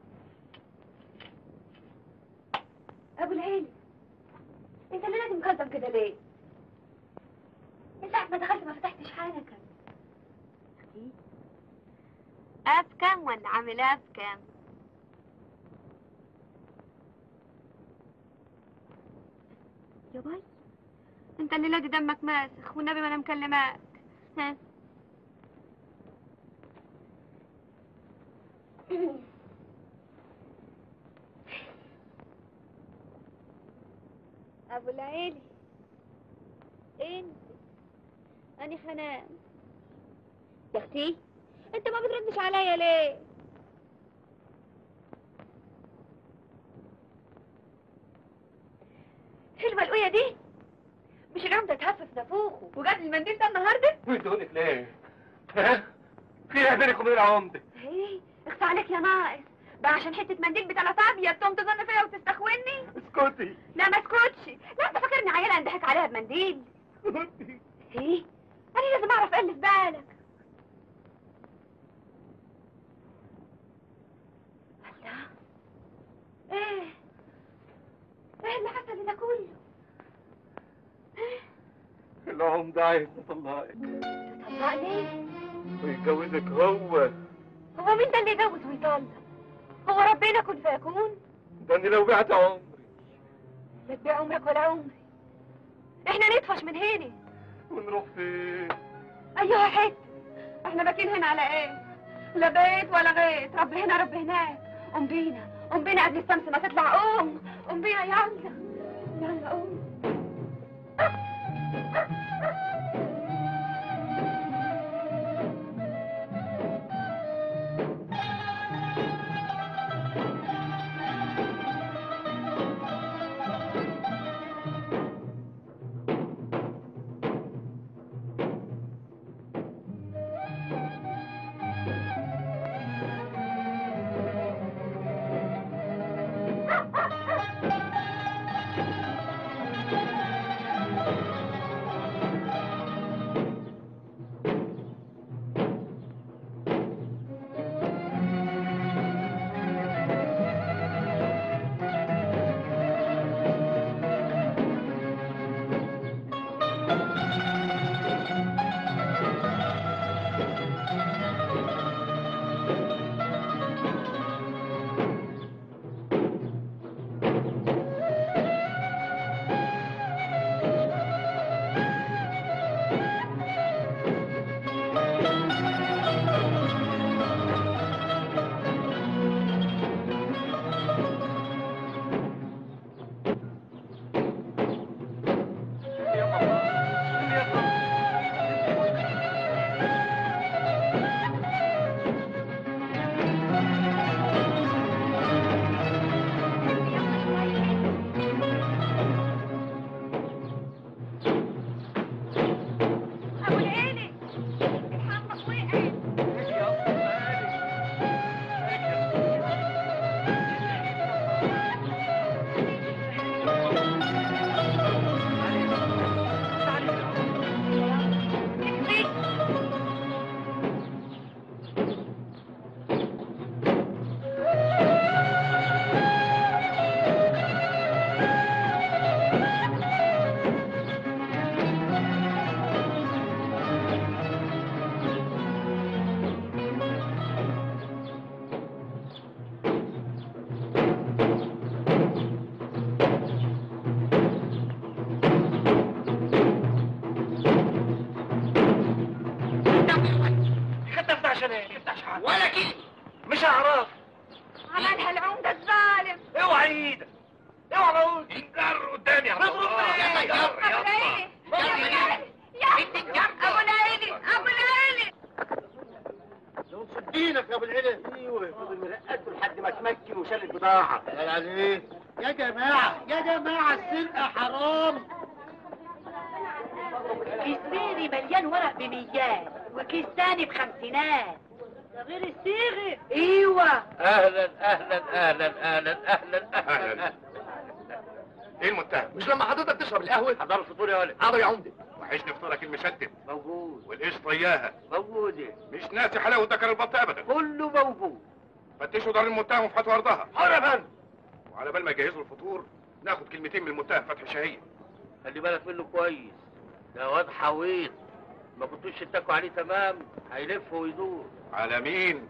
ابو العين انت ليه لازم مكذب كده ليه من ساعة ما دخلت ما فتحتش حالك أبكم ولا عامل أبكم يا باي انت الليلة دي دمك ماسخ والنبي ما انا مكلماك ها ابو العيلي انت أنا حنان يا أختي أنت ما بتردش عليا ليه؟ حلوة القوية دي مش العمدة تهفف نافوخه وجاب لي المنديل ده النهاردة؟ ويدونك ليه؟ ها؟ فيها بينك وبين العمدة ايه اخفى عليك يا ناقص بقى عشان حتة منديل بتلات أبيض تقوم تظن فيا وتستخوني؟ اسكتي لا ما اسكتش لا انت فاكرني عيالة اندحك عليها بمنديل ايه؟ أنا لازم أعرف إيه اللي في بالك الله إيه؟ إيه اللي حصل ده كله؟ العمدة عايز يطلقك طلع ليه؟ ويتجوزك هو هو مين ده اللي يجوز ويطلق؟ هو ربنا كن فيكون؟ ده اني لو بعت عمري لا تبيع عمرك ولا عمري احنا نطفش من هنا ونروح فين؟ ايوه حته احنا باكين هنا على ايه لا بيت ولا غيط رب هنا رب هناك قوم بينا قوم بينا قبل الشمس ما تطلع قوم قوم بينا يلا يلا قوم خدت عشان ايه؟ خدت عشان ولا كلمة مش هعرف عملها العمدة الظالم اوعى ايدك اوعى بقول انجر قدامي يا نضرب الله. بالإيد. يلا، ابو يلا. العيلي يا ابو العيلي يا ابو العيلي ابو العيلي لو صدينك يا ابو العلم ايوه فضل مرقده لحد ما تمكن وشال البضاعه قال عليه يا جماعة يا جماعة السرقة حرام كيس بيري مليان ورق بميات وكيس تاني بخمسينات ده غير الصيغة ايوه اهلا اهلا اهلا اهلا اهلا أهلاً. ايه المتهم؟ مش لما حضرتك تشرب القهوة؟ حضر الفطور يا ولد حاضر يا عمدة وحشني فطورك المشدد موجود والقشطة اياها موجود مش ناسي حلاوة دكر البط ابدا كله موجود فتشوا دار المتهم وفي فتوى ارضها حاضر يا فندم وعلى بال ما يجهزوا الفطور ناخد كلمتين من المتهم فتحي شهية خلي بالك منه كويس ده واد حويط ما كنتوش تتكوا عليه تمام هيلف ويدور على مين؟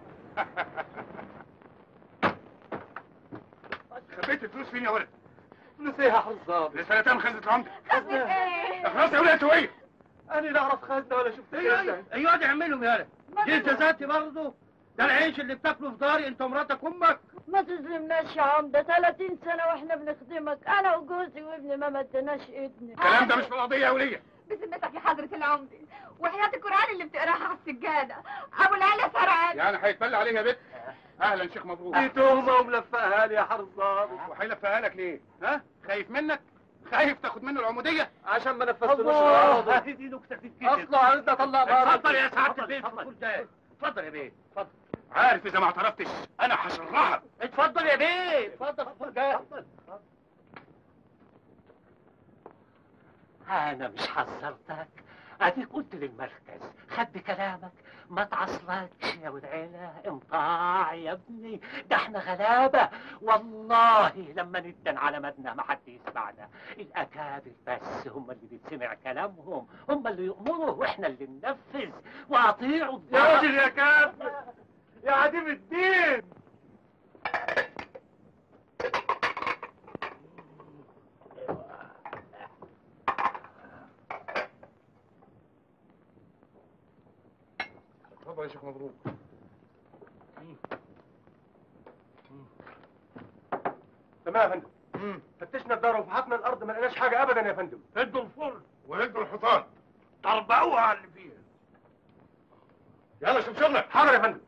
خبيت الفلوس فين يا ولد؟ نسيها حظام لسه تام خزنة العمدة خزنة ايه اخلص يا ولد انتوا ايه؟ انا لا اعرف خزنه ولا شفت ايوه ايوه دي اعملهم يالا دي التزاتي برضه ده العيش اللي بتاكله في داري انت ومراتك امك ما تظلمناش يا عمدة 30 سنة واحنا بنخدمك انا وجوزي وابني ما مدناش ايدنا الكلام ده مش في القضية يا ولية بذمتك يا حضرة العمدة وحياة القرآن اللي بتقراها على السجادة أبو العيلة سرعان يعني هيتبلى عليها يا بت اهلا شيخ مبروك دي تهمه وملفقها لي يا حرصان وهيلفها لك ليه؟ ها؟ خايف منك؟ خايف تاخد منه العمودية؟ عشان ما نفذتلوش الله العرض هذه دي نكته تتكتب اصلا عايز اطلع مراتي اتفضل يا سعاده البيت اتفضل اتفضل يا بيه اتفضل عارف اذا ما اعترفتش انا هشرحك اتفضل يا بيه اتفضل اتفضل انا مش حذرتك اديك قلت للمركز خد كلامك ما تعصلكش يا ولد عيلة انطاع يا ابني ده احنا غلابة والله لما ندن على مدنا ما حد يسمعنا الاكابر بس هم اللي بيتسمع كلامهم هم اللي يؤمروا واحنا اللي ننفذ واطيعوا يا الضعف راجل يا كابتن يا عديم الدين اتفضل يا شيخ مبروك تمام يا فندم فتشنا الدار وفحطنا الارض ما لقيناش حاجه ابدا يا فندم ادوا الفرن وهدوا الحصان طربقوها على اللي فيها يلا شوف شغلك حاضر يا فندم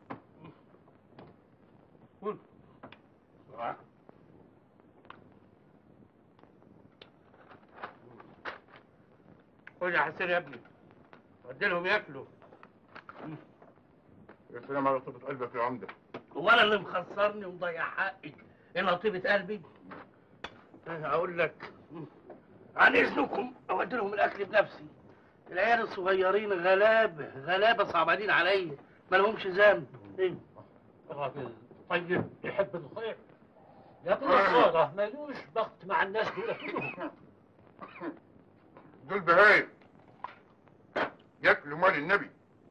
خد يا حسين يا ابني ودي لهم ياكلوا يا سلام على طيبة قلبك يا عمدة وانا اللي مخسرني ومضيع حقي الا طيبة قلبي أنا اقول لك عن اذنكم اودي لهم الاكل بنفسي العيال الصغيرين غلابه غلابه صعبانين عليا ما لهمش ذنب إيه؟ الراجل طيب يحب الخير يا ابن الصالة مالوش ضغط مع الناس دول كلهم دول بهايم ياكلوا مال النبي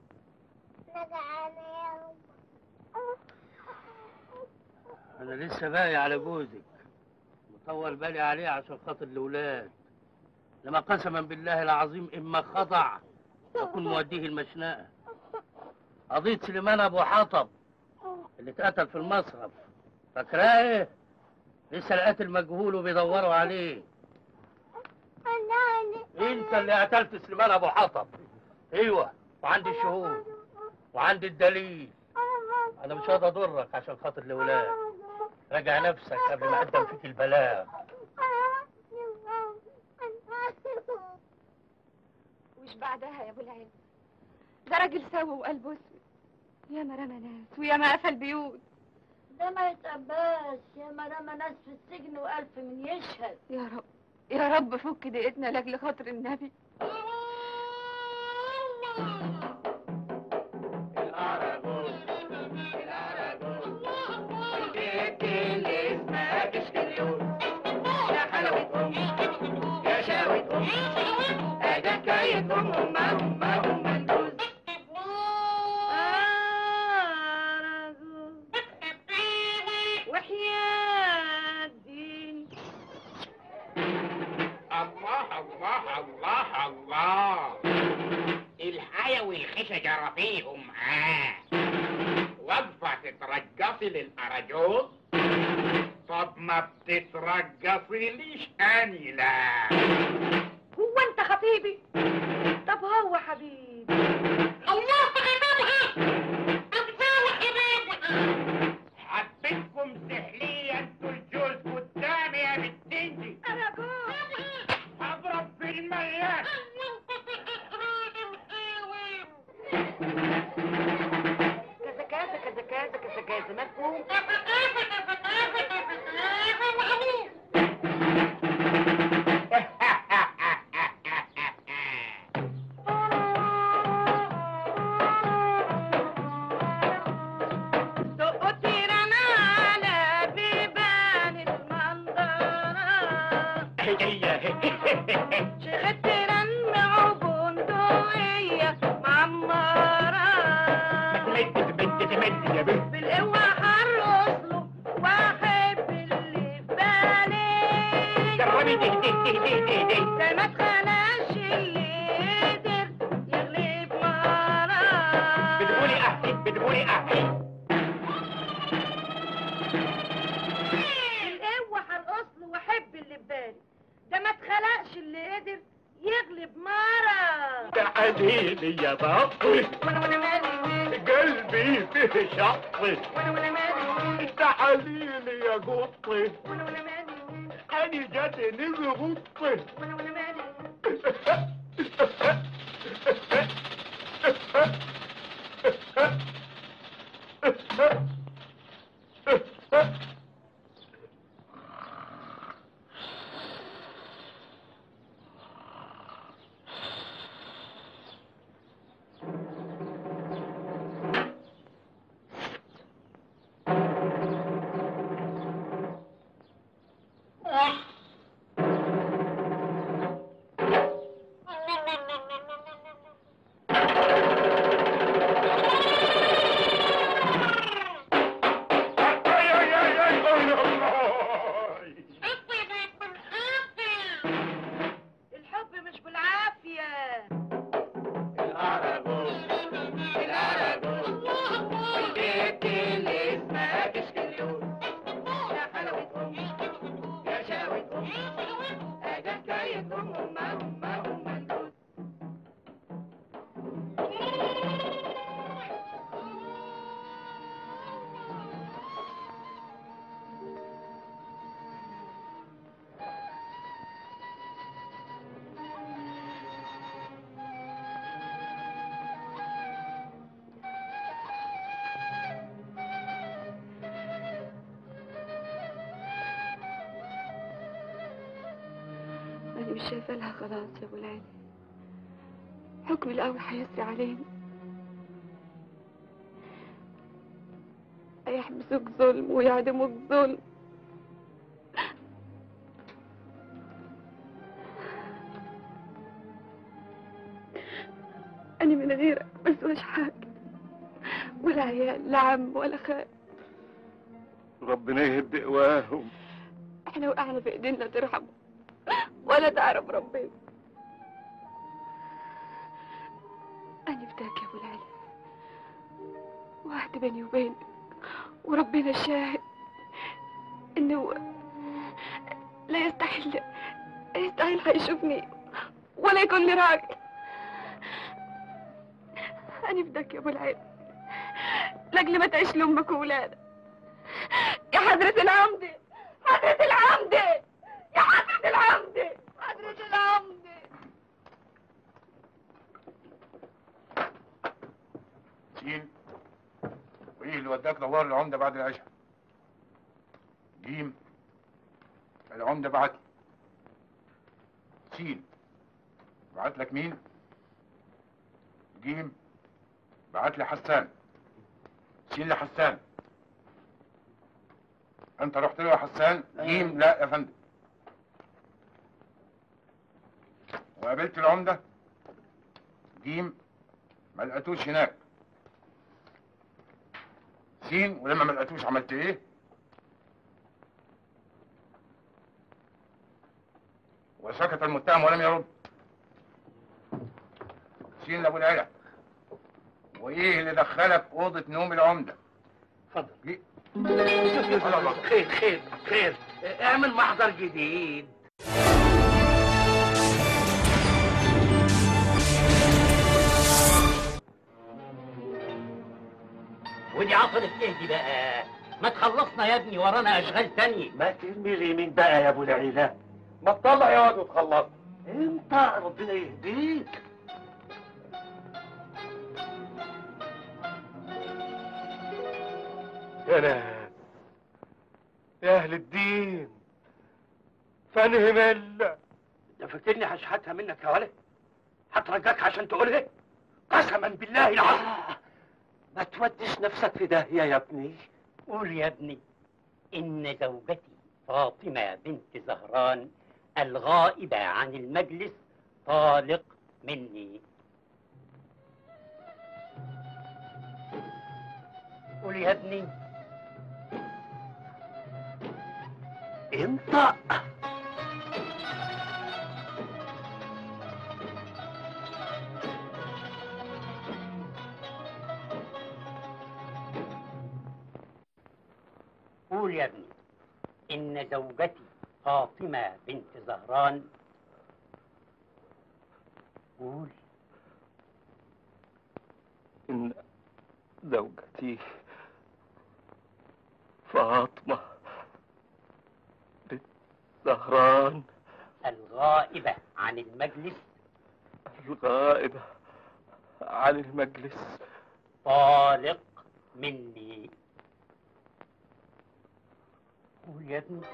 انا لسه باقي على جوزك مطول بالي عليه عشان خاطر الاولاد لما قسما بالله العظيم اما خضع اكون موديه المشنقه قضيه سليمان ابو حطب اللي اتقتل في المصرف فاكراه ايه لسه القاتل مجهول وبيدوروا عليه انت اللي قتلت سليمان ابو حطب ايوه وعندي الشهود وعندي الدليل انا مش هقدر اضرك عشان خاطر الاولاد راجع نفسك قبل ما اقدم فيك البلاغ وش بعدها يا ابو العيلة ده راجل سوي وقلبه اسود يا ما رمى ناس ويا ما قفل بيوت ده ما يتقباش يا ما رمى ناس في السجن والف من يشهد يا رب يا رب فك دقيقتنا لاجل خاطر النبي وحياة الدين الله الله الله الله الحيا والخير شجرة فيهم آه واقفة تترقصي للأرجوز طب ما بتترقصي ليش أني لا هو انت خطيبي طب هو حبيبي حبيتكم سحلية انتوا الجوز قدامي يا بتنجي انا جوز اضرب في الميات كذا كذا كذا كذا كذا كذا مفهوم تقطيرنا على بيبان المنظرة شغلت رن بندقية معمرة بالقوة حرص له واحب اللي في بالي جربي تهدي تهدي تهدي ده ما اتخلاش اللي قدر يغلب مرة بتقولي أهدي بتقولي أهدي القوة هرقص له واحب اللي في بالي ده ما اتخلقش اللي قدر يغلب مرة تعالي لي يا بطي وانا وانا مالي قلبي فيه شطي وانا وانا مالي تعالي لي يا قطي وانا وانا مالي أنا جاتني بغطي وانا وانا مالي أي أي أي أي أي الله الحب مش بالعافية الأراجوز الأراجوز والبيت اللي اسمها كشكليوز يا حلاوة أمي يا شاوي أمي أجا حكاية أم أم أم أم الجوز أنا مش شايفة لها خلاص يا أبو العين حكم القوي هيسري علينا هيحبسوك ظلم ويعدموك ظلم أنا من غيرك مسواش حاجة ولا عيال لا عم ولا خال ربنا يهد قواهم احنا وقعنا في ايدينا ترحم ولا تعرف ربنا أنا فداك يا أبو العلا وعهد بيني وبينك وربنا شاهد إنه لا يستحيل لا يستحيل هيشوفني ولا يكون لي راجل أنا فداك يا أبو العلا لأجل ما تعيش لأمك وولادك يا حضرة العمدة حضرة العمدة يا حضرة العمدة حضرة العمدة سين وايه اللي وداك دوار العمده بعد العشاء جيم العمده بعت لي سين بعت لك مين جيم بعت لي حسان سين لحسان انت رحت له يا حسان جيم لا يا فندم وقابلت العمده جيم ما لقيتوش هناك سين ولما ما لقيتوش عملت ايه وسكت المتهم ولم يرد سين لابو العلا وايه اللي دخلك اوضه نوم العمده اتفضل خير خير خير اعمل محضر جديد ودي عطلت ايه دي بقى ما تخلصنا يا ابني ورانا اشغال تانية ما ترمي اليمين بقى يا ابو العيله ما تطلع يا واد وتخلص انت ربنا يهديك يا ناس يا اهل الدين فانهي مله انت فاكرني هشحتها منك يا ولد هترجاك عشان تقول ايه قسما بالله العظيم ما توديش نفسك في داهيه يا ابني قول يا ابني إن زوجتي فاطمة بنت زهران الغائبة عن المجلس طالق مني قول يا ابني انطق قول يا ابني إن زوجتي فاطمة بنت زهران قول إن زوجتي فاطمة بنت زهران الغائبة عن المجلس الغائبة عن المجلس طالق مني قول يا ابني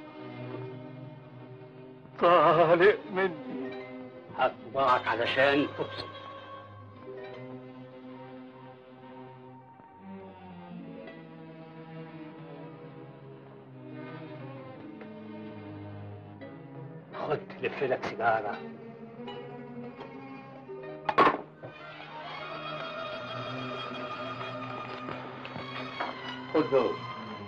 طالق مني هطبعك علشان تبصر خد لف لك سيجاره خد دول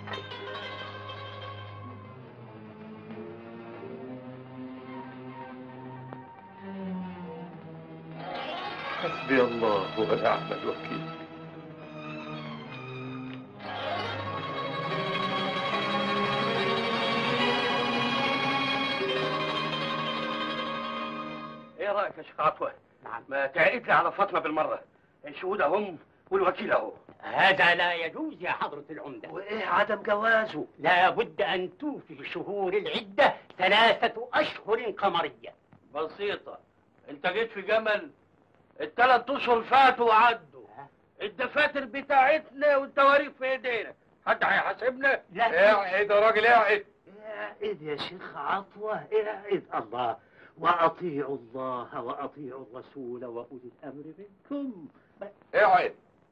حسبي الله ونعم الوكيل ايه رايك يا شيخ عطوه نعم ما تعقد لي على فاطمه بالمره الشهود اهم والوكيل اهو هذا لا يجوز يا حضرة العمدة وايه عدم جوازه لا بد أن توفي شهور العدة ثلاثة أشهر قمرية بسيطه انت جيت في جمل الثلاث اشهر فاتوا وعدوا الدفاتر بتاعتنا والتواريخ في ايدينا حد هيحاسبنا لا اعقد يا راجل اعقد اعقد يا شيخ عطوة اعقد الله وأطيعوا الله وأطيعوا الرسول وأولي الأمر منكم اعقد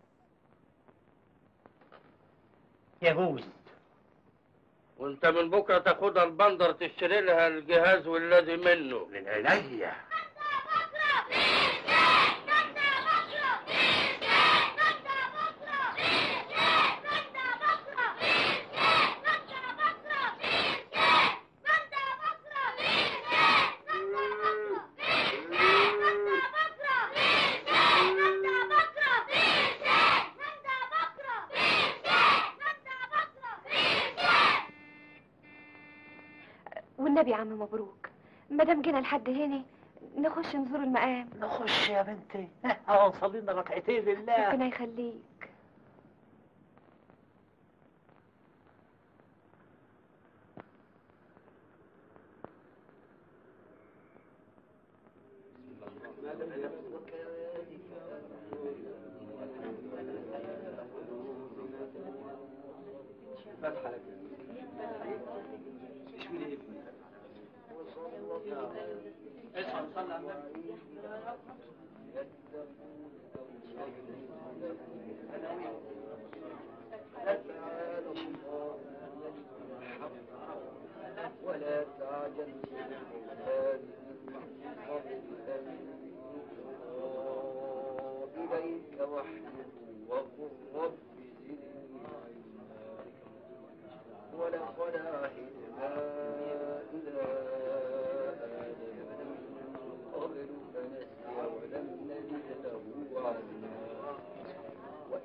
يجوز وانت من بكره تاخدها البندر تشتري لها الجهاز والذي منه من عينيا والنبي يا عم مبروك ما دام جينا لحد هنا نخش نزور المقام نخش يا بنتي اه نصلي لنا ركعتين لله ربنا يخليك ولا تعجل إليك وحده وقل رب زدني علما ولقد عهدنا إلى آدم من قبل فنسي ولم نجد له عزما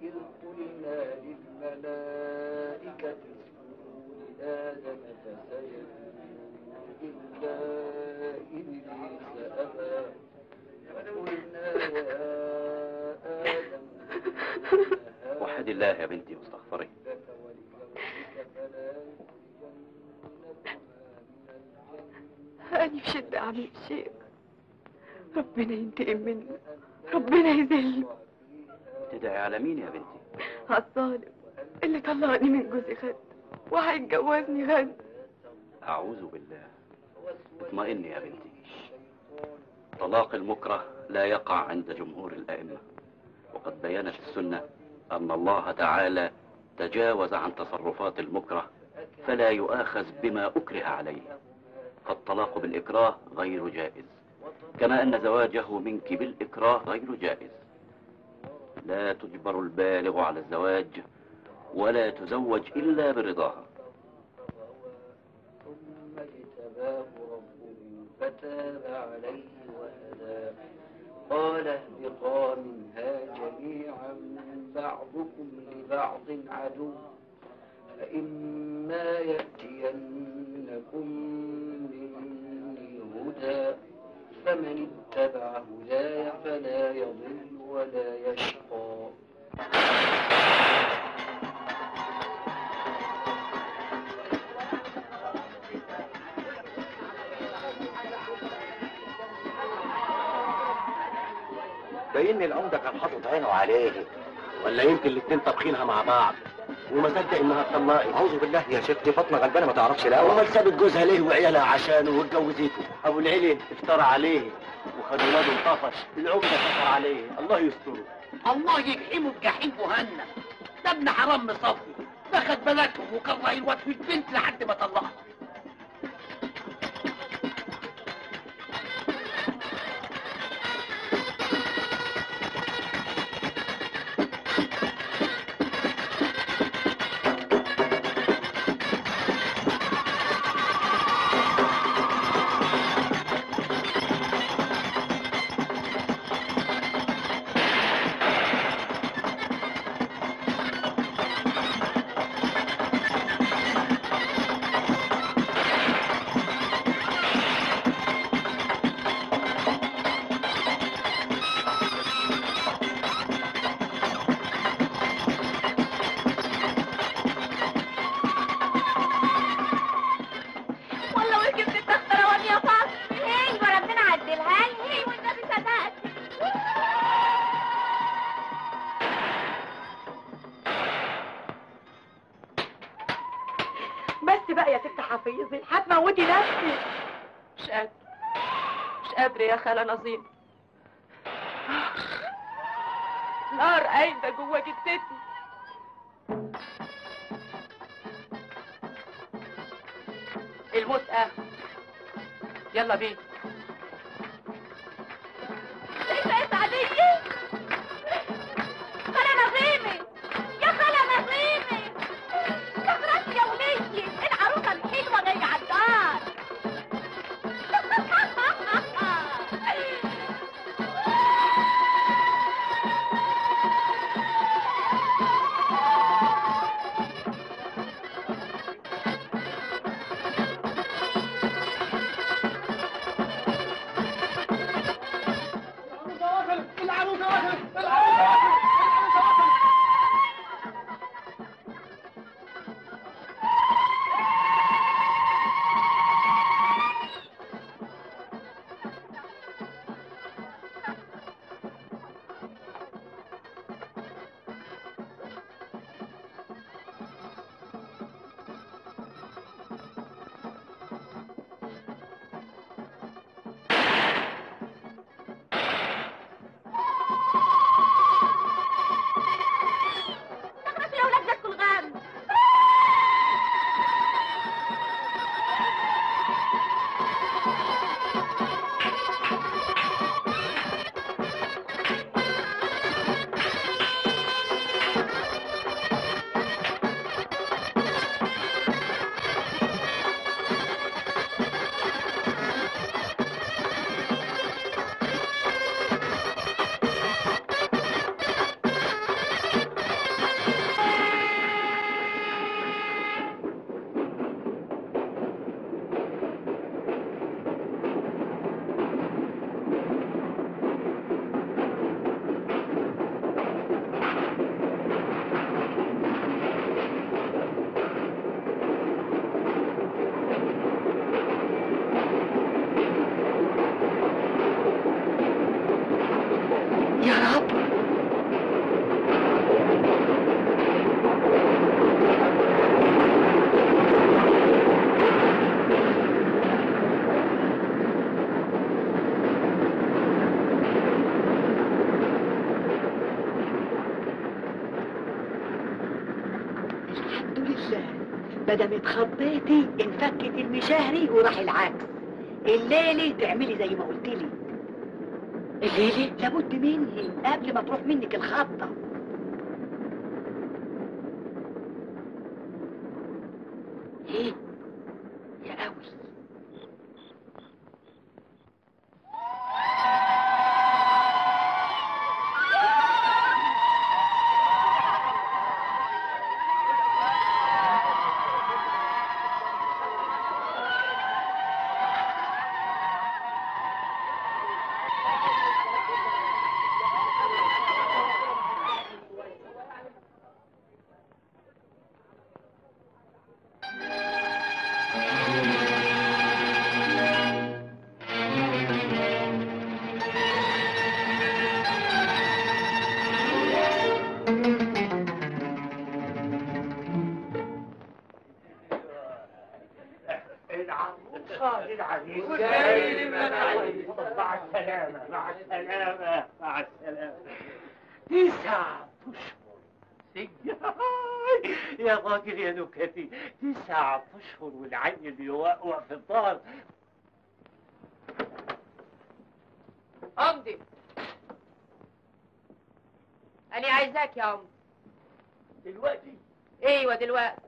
إذ قلنا للملائكة اسجدوا لآدم فسجدوا إلا إبليس أبى فقلنا يا آدم وحد الله يا بنتي واستغفري أنا في شدة عميل شيخ ربنا ينتقم مني ربنا يذل تدعي على مين يا بنتي على الظالم اللي طلقني من جوزي غد وهيتجوزني غد أعوذ بالله اطمئني يا بنتي طلاق المكره لا يقع عند جمهور الأئمة وقد بينت السنة أن الله تعالى تجاوز عن تصرفات المكره فلا يؤاخذ بما أكره عليه فالطلاق بالإكراه غير جائز كما أن زواجه منك بالإكراه غير جائز لا تجبر البالغ على الزواج ولا تزوج إلا برضاها ثم اجتباه ربه فتاب عليه وهدى قال اهبطا منها جميعا بعضكم لبعض عدو فإما يأتينكم مني هدى فمن اتبع هداي فلا يضل ولا يشقى باين العمده كان حاطط عينه عليه ولا يمكن الاتنين طابخينها مع بعض وما صدق انها اتطلقت اعوذ بالله يا ست فاطمه غلبانه ما تعرفش الاول امال سابت جوزها ليه وعيالها عشانه واتجوزته ابو العلي افترى عليه وخد ولاده انطفش العمده فتر عليه الله يستره الله يجحمه بجحيم جهنم ده ابن حرام مصفي ده خد بناتهم وكان راي الواد في البنت لحد ما طلقها والله وركبت التختروان يا فاطمة ايوه ربنا عدلها لي ايوه والنبي صدقت بس بقى يا ست حفيظي هتموتي نفسي مش قادرة مش قادرة يا خالة نظيم نار قايدة جوا جدتي المسقى يلا بينا ايه بقيت عليا خالة نظيمي يا خالة نظيمي كبرت يا ولية العروسة الحلوة جاية على الدار لا مادام اتخضيتي انفكت المشاهري وراح العكس الليلة تعملي زي ما قلت لي الليلة لابد مني قبل ما تروح منك الخطة ايه يا قوي العروسة للعريس جاي لمن عايز مع السلامة مع السلامة مع السلامة تسعة أشهر سجاي يا راجل يا نكتي تسعة أشهر والعيل يوقع في الدار عمدي أنا عايزاك يا عمدي دلوقتي ايوه دلوقتي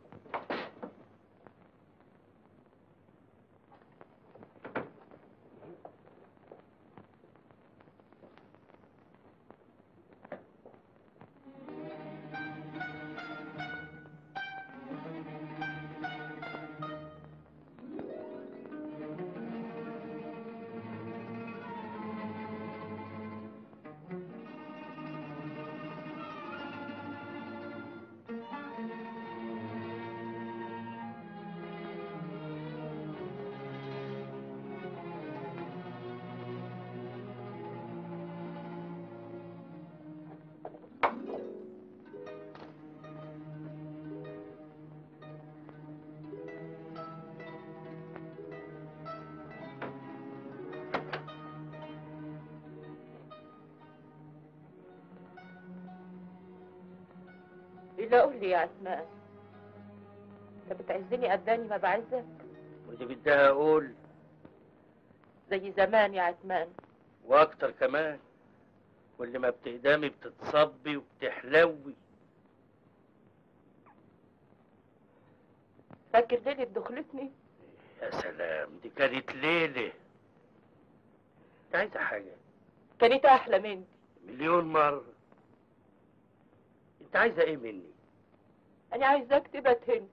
إلا قول لي يا أسماء أنت بتعزني قداني ما بعزك ودي بدها أقول زي زمان يا عثمان وأكتر كمان كل ما بتقدمي بتتصبي وبتحلوي فاكر ليلة دخلتني يا سلام دي كانت ليلة انت عايزة حاجة كانت أحلى مني مليون مرة انت عايزة ايه مني أنا عايزاك تبقى هنا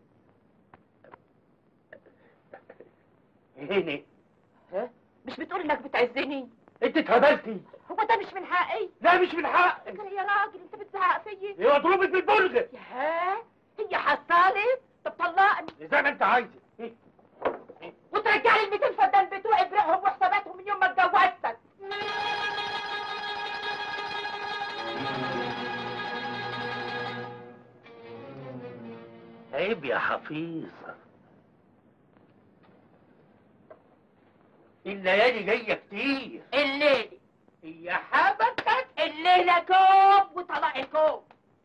هنا ها مش بتقول إنك بتعزني انت اتهبلتي هو ده مش من حقي لا مش من حقك كده يا راجل أنت بتزعق فيا هي مضروبة بالبلغة يا هي حصلت طب طلقني زي ما انت عايزة وترجع لي ال 200 فدان بتوعي برقهم وحساباتهم من يوم ما اتجوزتك عيب يا حفيظة الليالي جاية كتير الليلة هي حبكت الليلة كوب وطلاق كوب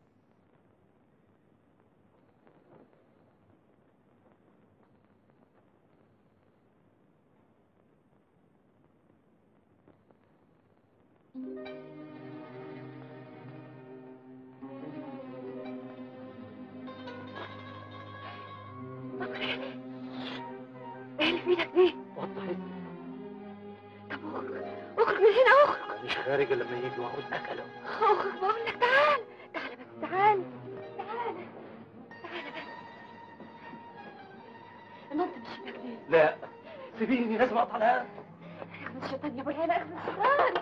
ايه اللي في ايدك دي؟ وضحت طب اخرج اخرج من هنا اخرج مش خارج الا لما يجي واخد اكله اخرج بقول لك تعال تعال بس تعال تعال تعال بس نط من الشباك ليه؟ لا سيبيني لازم اقطع الهواء اخذ الشيطان يا ابو العيله اخذ الشيطان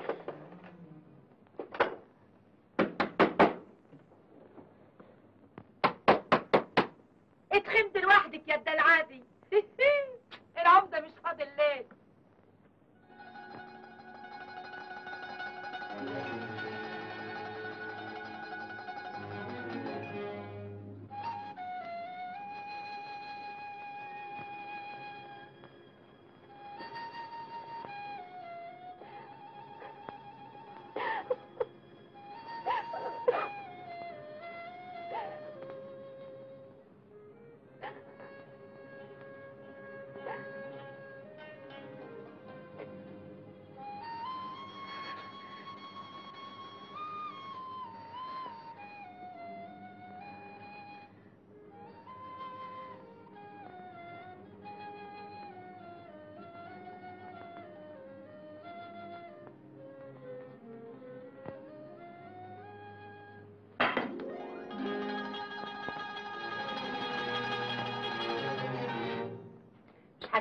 اتخمت لوحدك يا الدلعادي العمدة مش فاضل ليل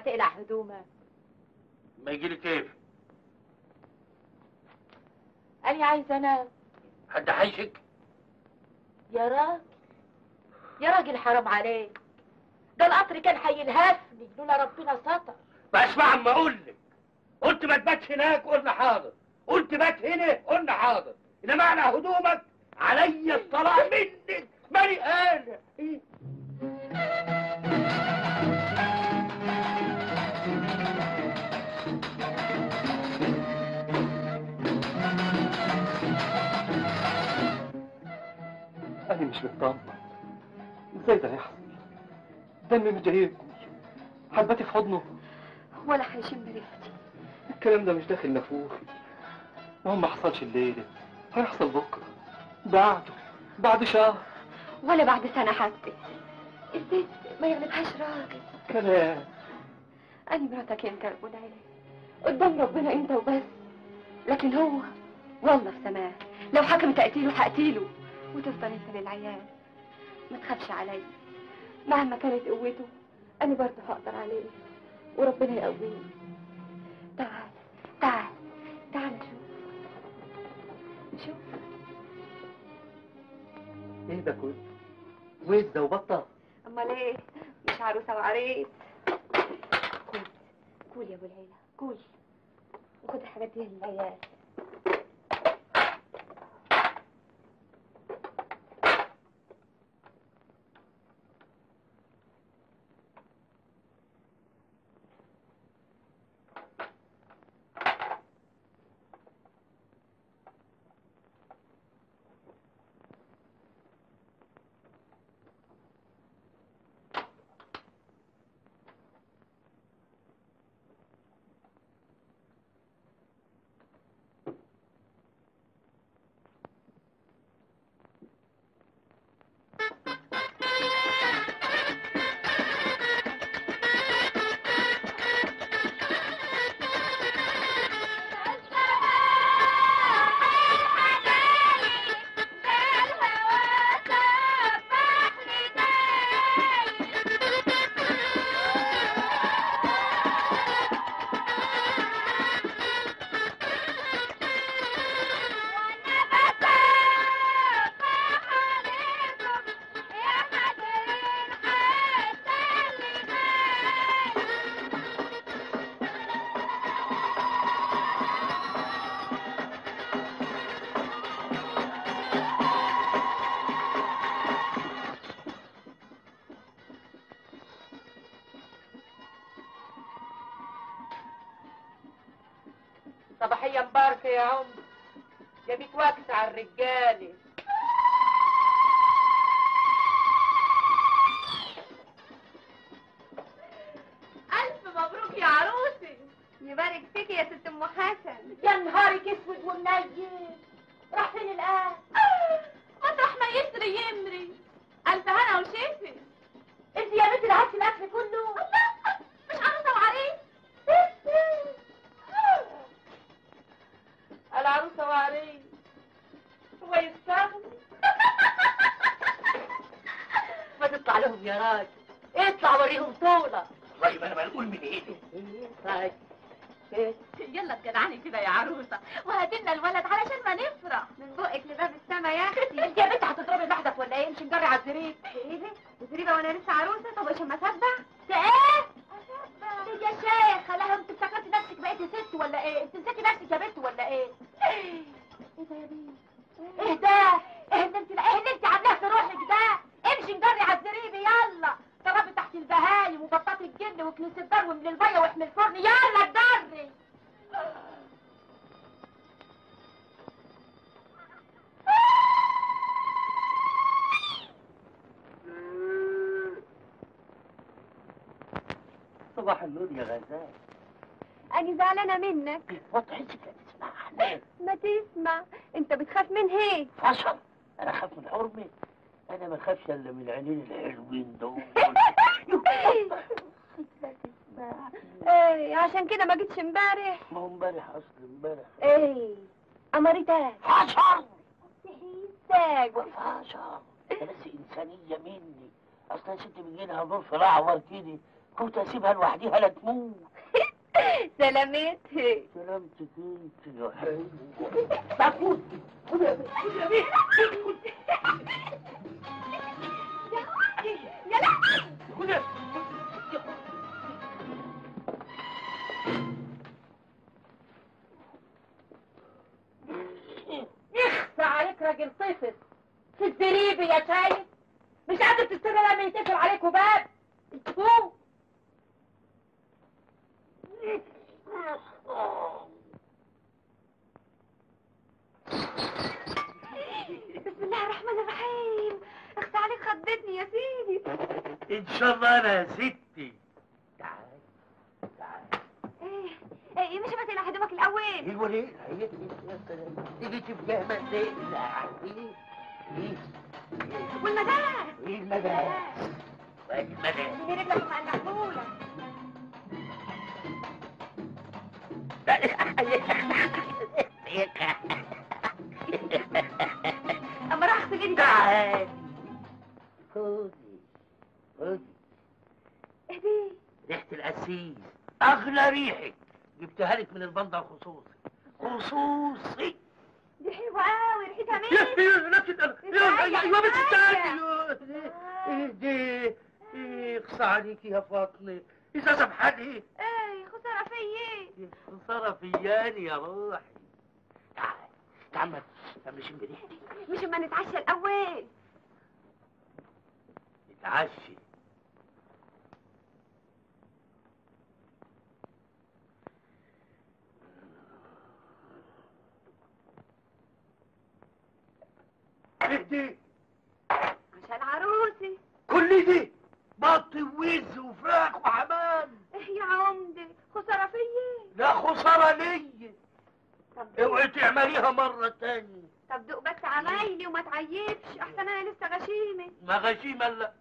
تقلع هدومك ما يجيلي كيف انا عايزه انام حد حيشك يا راجل يا راجل حرام عليك ده القطر كان هيلهفني لولا ربنا ستر بسمع اما اقول لك قلت ما تباتش هناك قلنا حاضر قلت بات هنا قلنا حاضر انما على هدومك عليا الطلاق منك مالي انا إيه؟ أنا مش مطمن ازاي ده يحصل دمي مجيبني حبتي في حضنه ولا هيشم ريحتي الكلام ده مش داخل نافوخي ما هو ما حصلش الليلة هيحصل بكرة بعده بعد شهر ولا بعد سنة حتى الست ما يغلبهاش راجل كلام أنا مراتك انت يا ابو العيلة قدام ربنا انت وبس لكن هو والله في سماه لو حكم تقتيله هقتيله وتفضل انت للعيال ما تخافش عليا مهما كانت قوته انا برضه هقدر عليه وربنا يقويني تعال تعال تعال نشوف شوف ايه ده كله وزة وبطة امال ايه مش عروسه وعريس كول كول يا ابو العيله كول وخد الحاجات دي للعيال صباحية مباركة يا عم يا بيت واكس على الرجالة ألف مبروك يا عروسي يبارك فيكي يا ست أم حسن يا نهارك اسود ومنيل راح فين الآن؟ مطرح ما يسري يمري ألف هنا وشفي انت يا بنت اللي هاتي الأكل كله مش عروسة وعريس العروسة وعريس هو يستغني ما تطلع لهم يا راجل اطلع وريهم طولة طيب انا بقول من ايدي طيب يلا تجدعني كده يا عروسة وهاتلنا الولد علشان ما نفرح من بقك لباب السما يا أختي انت يا بنت هتضربي لوحدك ولا ايه؟ امشي نجري على الزريب ايه ده؟ وزريبة وانا لسه عروسة طب عشان ما اسبح ايه؟ يا شيخ خلاها انت افتكرتي نفسك بقيتي ست ولا ايه؟ انت نسيتي نفسك يا بنت ولا ايه؟ ايه ده يا بيه؟ ايه ده؟ ايه اللي انت ايه اللي انت عاملاه في روحك ده؟ امشي نجري على الزريب يلا ضربي تحت البهايم وبطاط الجن وكنيسة الدار ومن البيا واحمي الفرن يلا اتجري صباح النور يا غزال أنا زعلانة منك وضعتك تسمعني ما تسمع أنت بتخاف من هيك فشل انا اخاف من حرمي انا ما اخافش الا من العينين الحلوين دول ايه عشان كده ما جيتش امبارح ما هو امبارح اصل امبارح ايه امرتك فشل حسك فشل ده بس انسانيه مني اصلا ست بيجي لها ظرف الاعور كده كنت اسيبها لوحديها لا تموت سلامتها سلامتك انت يا حلوه طب خد يا بنت خد يا بنت يا لا خد يا اخفى عليك راجل طفل في الزريبي يا شايف مش قادر تستنى لما يتقفل عليك باب انتوا بسم الله الرحمن الرحيم اخت عليك خضتني يا سيدي ان شاء الله انا يا ستي ايه ايه مش مثل هدومك الاول ايوه ليه هي يا سلام تيجي تبقى مزيلة ايه ايه والمدام ايه المدام المدام دي رجلك مع المحمولة اما راح اغسل ايدي تعالي خدي خدي اهدي ريحة القسيس أغلى ريحة جبتها لك من البندر خصوصي خصوصي دي حلوة قوي ريحتها يا مين يا لكن يا ايوه بس استني ايه دي ايه اقصى عليكي يا فاطمه اذا سامحاني ايه خسارة فيي خساره فياني يا روحي تعال تعال ما تمشي بريحتي مش اما نتعشى الاول نتعشي ايه دي عشان عروسي كل دي بط ووز وفراخ وحمام ايه يا عمدي خسارة فيي لا خساره ليا طب اوعي تعمليها مره تانية طب دوق بس عمايلي وما تعيبش احسن انا لسه غشيمة ما غشيمه لا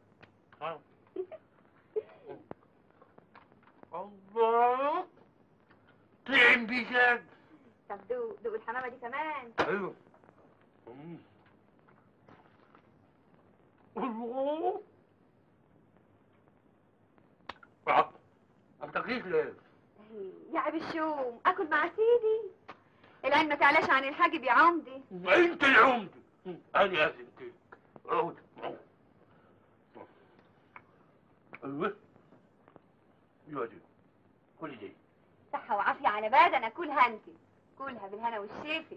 الله طعم بجد طب دوق دوق الحمامة دي كمان ايوه الله ما بتاكليش ليه؟ يا عب الشوم اكل مع سيدي العين ما تعلاش عن الحاجب يا عمدي انت العمدة انا يا سنتي عود ايوه ايوه دي كل دي صحة وعافية على باد انا كلها انت كلها بالهنا والشفي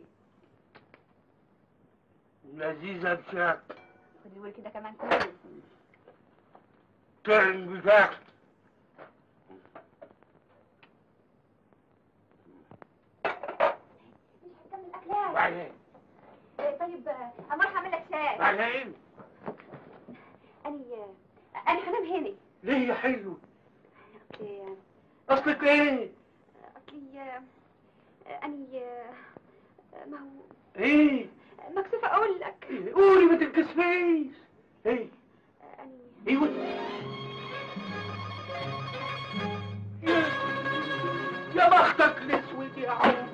لذيذة بشكل خدي قول كده كمان كله طعم بشكل هتكمل اكلات بعدين إيه، طيب آه، امر هعمل لك شاي بعدين اني انا هنام هنا ليه يا حلو اصلي اصلك ايه اصلي آه، اني آه، ما هو ايه مكسوفة اقول لك قولي ما تتكسفيش ايه اني ايوه يا بختك الاسود يا عم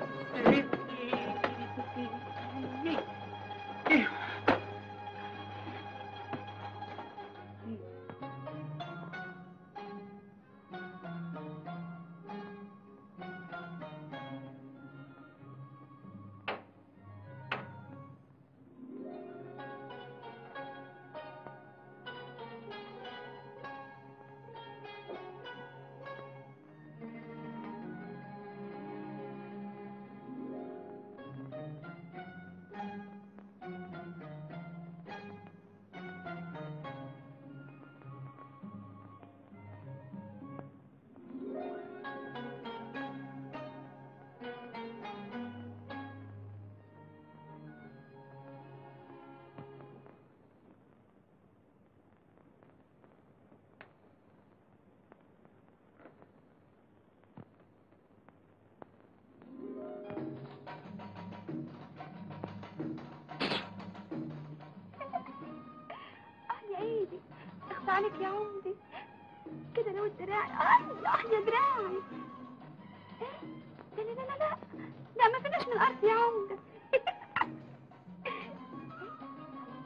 اه يا ايدي اخفى عليك يا عمدي كده لو دراعي اي اه يا دراعي إيه؟ لا لا لا لا لا لا ما فيناش من الارض يا عمدة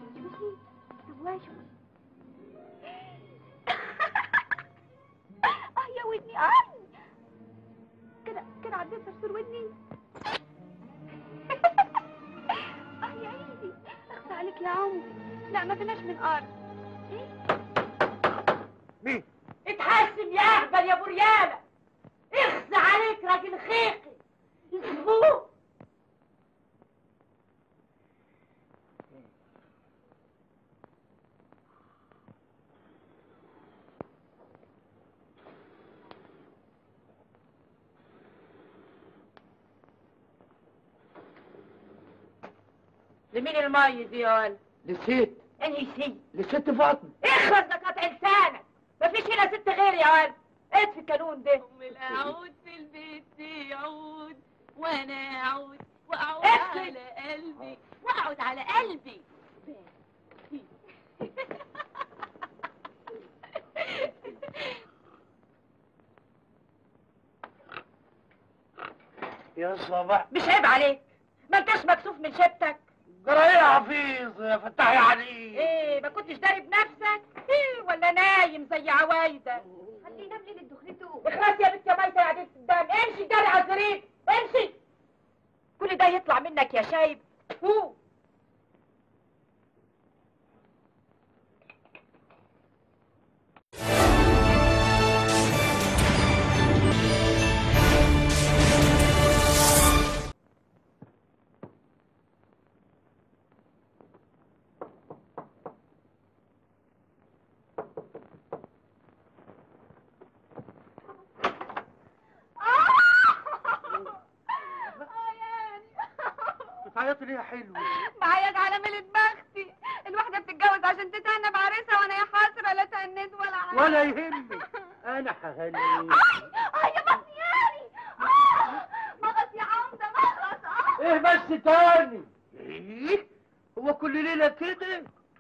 طب واش عندي لا ما فيناش من ارض مين؟ اتحسن يا اهبل يا بريالة اخزى عليك راجل خيقي اسبوع لمين المي دي يا ولد؟ للست انهي سي للست فاطمه اخرس ده قطع لسانك مفيش هنا ست غيري يا ولد ايه في القانون ده العود في البيت يعود وانا اعود واعود اسكت. على قلبي واقعد على قلبي يا صباح مش عيب عليك ما انتش مكسوف من شبتك جرى ايه يا حفيظ يا فتاح يا علي ايه ما كنتش داري بنفسك ايه ولا نايم زي عوايدة خليه ينام ليلة دخلته اخلصي يا بنت يا ميتة يا عديد الدم امشي جري على الزريب امشي كل ده يطلع منك يا شايب فو بتعيطي ليه يا حلو بعيط على ميلة بختي الواحدة بتتجوز عشان تتهنى بعريسها وانا يا حسرة لا تهنيت ولا عارف ولا يهمك انا ههنيك اه يا بطني ياري اه مغص يا عمدة مغص اه ايه بس تاني ايه هو كل ليله كده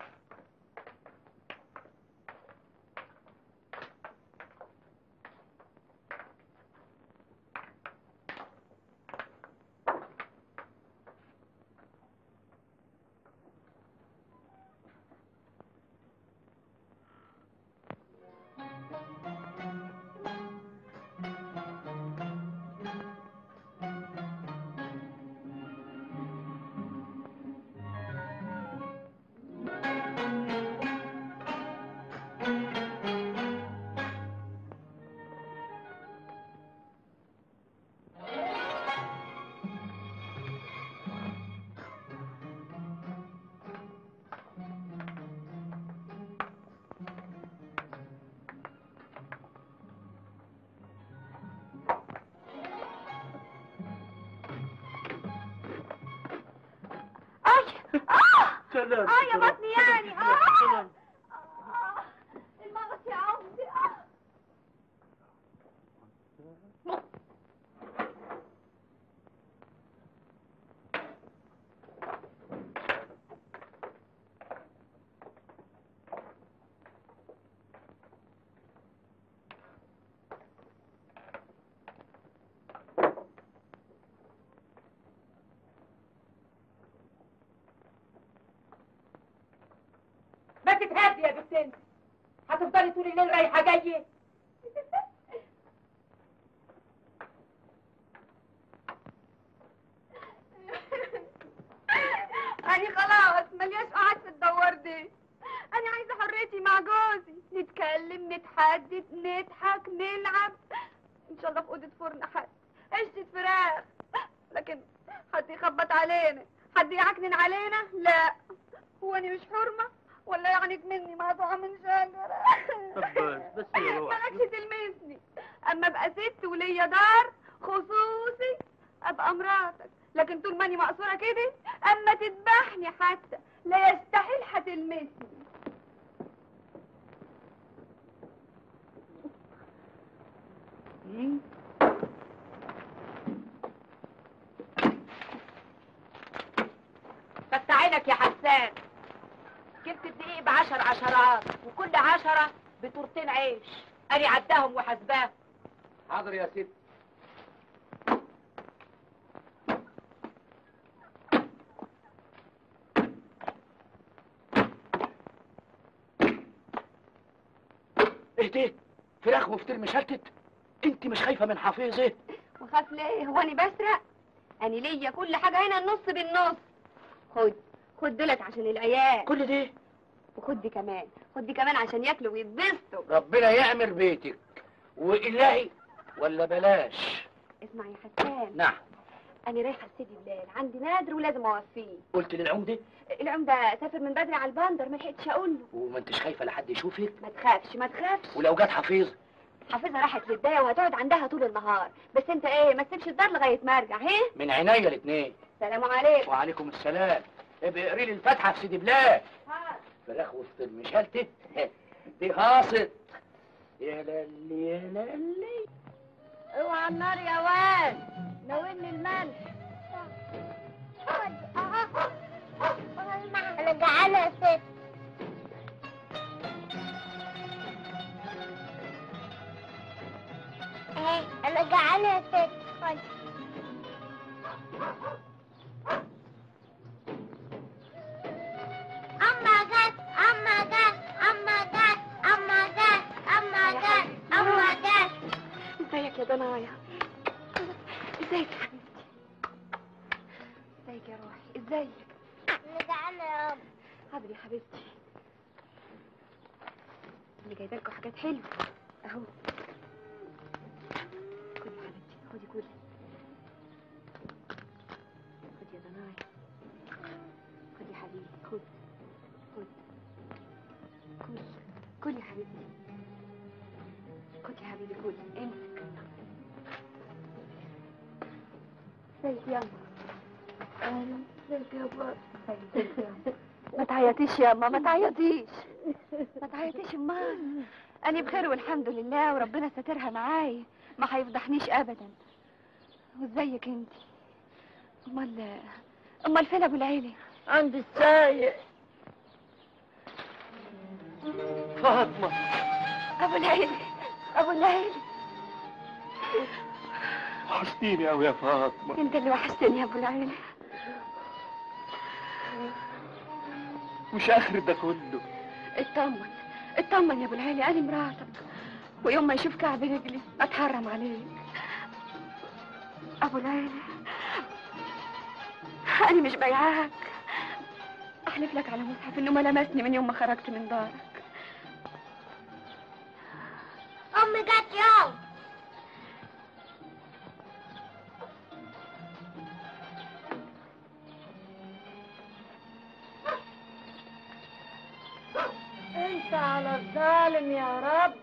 اي اه سلام اه يا بطني يعني اه آه. المغص يا عمدة اه ما تتهدي يا بنت انت هتفضلي طول الليل رايحة جاية أنا خلاص ملياش قاعد في الدوار دي أنا عايزة حريتي مع جوزي نتكلم نتحدث نضحك نلعب إن شاء الله في أوضة فرن حد عشة فراخ لكن حد يخبط علينا حد يعكنن علينا لا هو أنا مش حرمة ولا يعنيك مني مقطوعة من شجرة طب بس بس يا روح مالكش تلمسني اما ابقى ست وليا دار خصوصي ابقى مراتك لكن طول ماني مقصوره كده اما تذبحني حتى لا يستحيل هتلمسني فتح عينك يا حسان جبت الدقيق بعشر عشرات وكل عشرة بتورتين عيش أنا عداهم وحسباهم حاضر يا ست ايه ده فراخ وفطير مشلتت انت مش خايفه من حفيظه وخاف ليه هو انا بسرق انا ليا كل حاجه هنا النص بالنص خد خد دولت عشان العيال كل دي وخد دي كمان خد دي كمان عشان ياكلوا ويتبسطوا ربنا يعمر بيتك والهي ولا بلاش اسمع يا حسان نعم انا رايحه لسيدي بلال عندي نادر ولازم اوفيه قلت للعمده العمده سافر من بدري على البندر ما لحقتش اقول له وما انتش خايفه لحد يشوفك ما تخافش ما تخافش ولو جت حفيظ حافظها راحت للدايه وهتقعد عندها طول النهار بس انت ايه ما تسيبش الدار لغايه ما ارجع هي من عينيا الاثنين سلام عليكم وعليكم السلام ابقى اقري لي الفاتحه في سيدي بلال فراخ وسط المشلتت دي هاصت يا للي يا للي اوعى النار يا واد ناولني الملح انا جعانه يا ست اهي انا جعانه يا ست خد اما جت اما جت اما جت اما جت اما جت اما جت ازيك يا ضنايا ازيك يا حبيبتي ازيك يا روحي ازيك انا جعانه يا رب حاضر يا حبيبتي اللي جايبه لكم حاجات حلوه اهو خدي يا حبيبتي خدي كلي خدي يا ضنايا خدي يا حبيبي خد خد كل كل يا حبيبتي خد يا حبيبي كل امسك ازيك يا أمه ازيك يا بابا ازيك يا أمه ما تعيطيش يا أمه ما تعيطيش ما تعيطيش امال انا بخير والحمد لله وربنا ساترها معايا ما هيفضحنيش ابدا وازيك انت امال امال فين ابو العيلي عند السايق فاطمه ابو العيلي ابو العيلي وحشتيني قوي يا فاطمه انت اللي وحشتني يا ابو العيلي مش اخر ده كله اطمن اطمن يا ابو العيلي انا مراتك ويوم ما يشوف كعب رجلي اتحرم عليك ابو العيلي انا مش بيعاك احلف لك على مصحف انه ما لمسني من يوم ما خرجت من دارك امي جت يوم انت على الظالم يا رب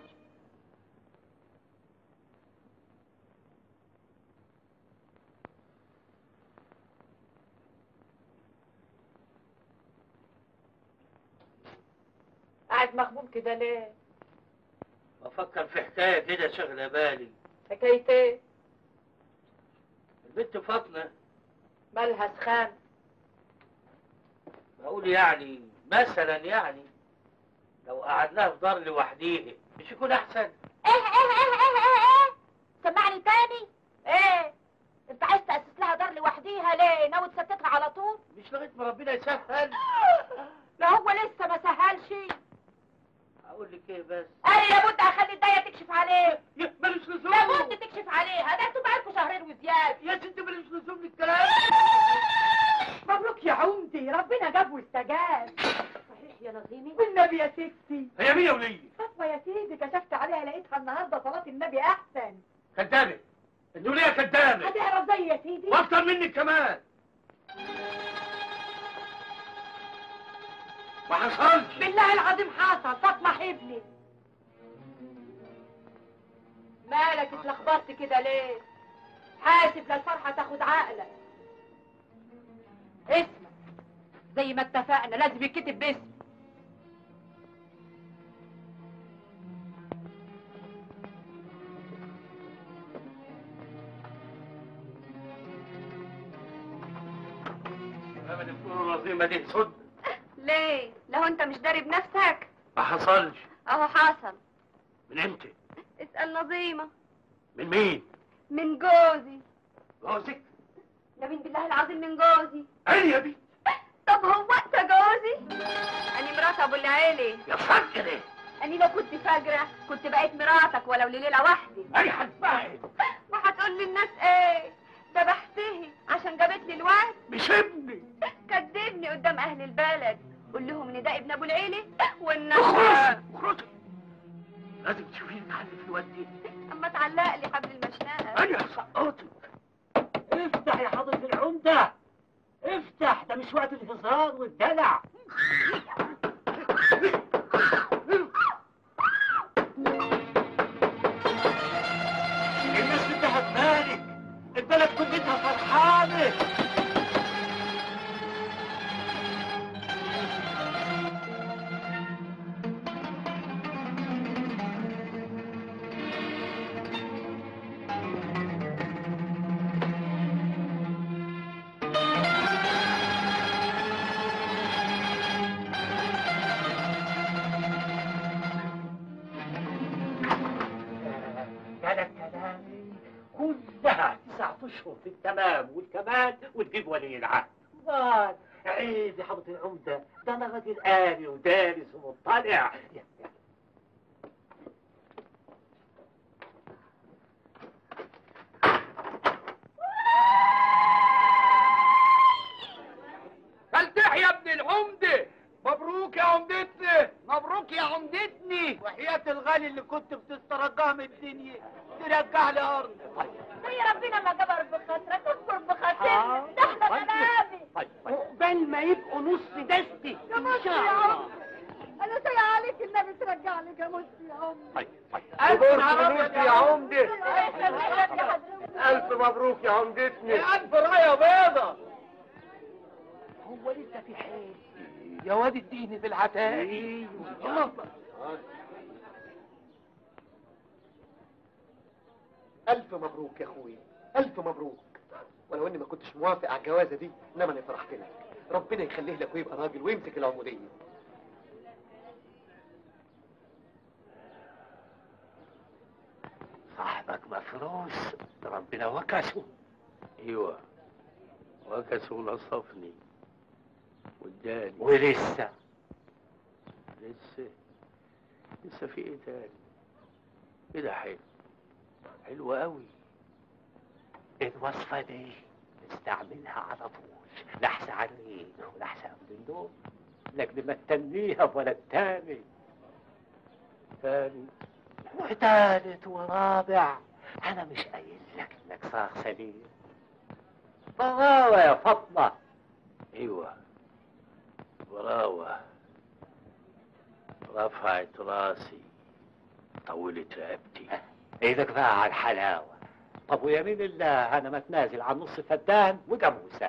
قاعد مخبوب كده ليه؟ بفكر في حكايه كده شغله بالي حكاية ايه؟ البنت فاطمه مالها سخان بقول يعني مثلا يعني لو قعدناها في دار لوحديها مش يكون احسن ايه ايه ايه ايه ايه ايه سمعني تاني ايه انت عايز تأسس لها دار لوحديها ليه ناوي تستتها على طول مش لغايه ما ربنا يسهل لا هو لسه ما سهلش اقول لك ايه بس انا لابد اخلي الدايه تكشف عليه ملوش لزوم لابد تكشف عليها ده انتوا بقالكوا شهرين وزياده يا ست ملوش لزوم للكلام مبروك يا عمدي ربنا جاب واستجاب صحيح يا نظيمي والنبي يا ستي هي مين يا وليه فاطمه يا سيدي كشفت عليها لقيتها النهارده صلاه النبي احسن كدابه الوليه كدابه هتعرف زي يا سيدي واكتر منك كمان ما حصلش بالله العظيم حصل فاطمه حبلي مالك اتلخبطت كده ليه حاسب لا الفرحه تاخد عقلك اسمك زي ما اتفقنا لازم يتكتب باسم ما الدكتور العظيمه دي صد ليه لو انت مش داري بنفسك ما حصلش اهو حصل من امتى اسأل نظيمة من مين من جوزي جوزك يمين بالله العظيم من جوزي انا يا بي طب هو انت جوزي انا مرات ابو العيلي يا فجر انا لو كنت فاجرة كنت بقيت مراتك ولو لليلة واحدة انا هتفاهم وهتقول للناس ايه ذبحتها عشان جابت لي الواد مش ابني كدبني قدام اهل البلد قول لهم ان ده ابن ابو العيلة والنشا لازم تشوفي لك حل في الواد دي اما تعلق لي حبل المشنقة انا هسقطك افتح يا حضرة العمدة افتح ده مش وقت الهزار والدلع الناس بدها تبارك البلد كلها فرحانة ثلاث كلامي كلها تسعة اشهر في التمام والكمال وتجيب ولي العهد الله عيب يا حضرة العمدة ده انا راجل قاري ودارس ومطلع فلتح يا ابن العمدة مبروك يا عمدتنا مبروك يا عمدتني وحياة الغالي اللي كنت بتسترجاه من الدنيا ترجع لي أرض يا ربنا ما جبر بخاطرك اذكر بخاطرنا ده احنا غلابي عقبال ما يبقوا نص دستي يا مصر يا عم انا سايق عليك النبي ترجع لي يا مصر يا عم ألف مبروك يا عمدة ألف مبروك يا عمدتني ألف راية بيضة هو لسه في حيل يا واد اديني في العتاق الله ألف مبروك يا أخوي ألف مبروك ولو إني ما كنتش موافق على الجوازة دي إنما أنا فرحت لك ربنا يخليه لك ويبقى راجل ويمسك العمودية صاحبك مفروس ربنا وكسه ايوه وكسه ونصفني واداني ولسه لسه لسه في ايه تاني كده حلو حلو قوي الوصفة دي استعملها على طول لحس عليك ولحس من دول لكن ما تتنيها ولا التاني تاني وتالت ورابع انا مش قايل لك انك صار سليم براوة يا فاطمة ايوه براوة رفعت راسي طولت رقبتي ايدك بقى على الحلاوة طب ويمين الله انا ما اتنازل عن نص فدان وجاموسة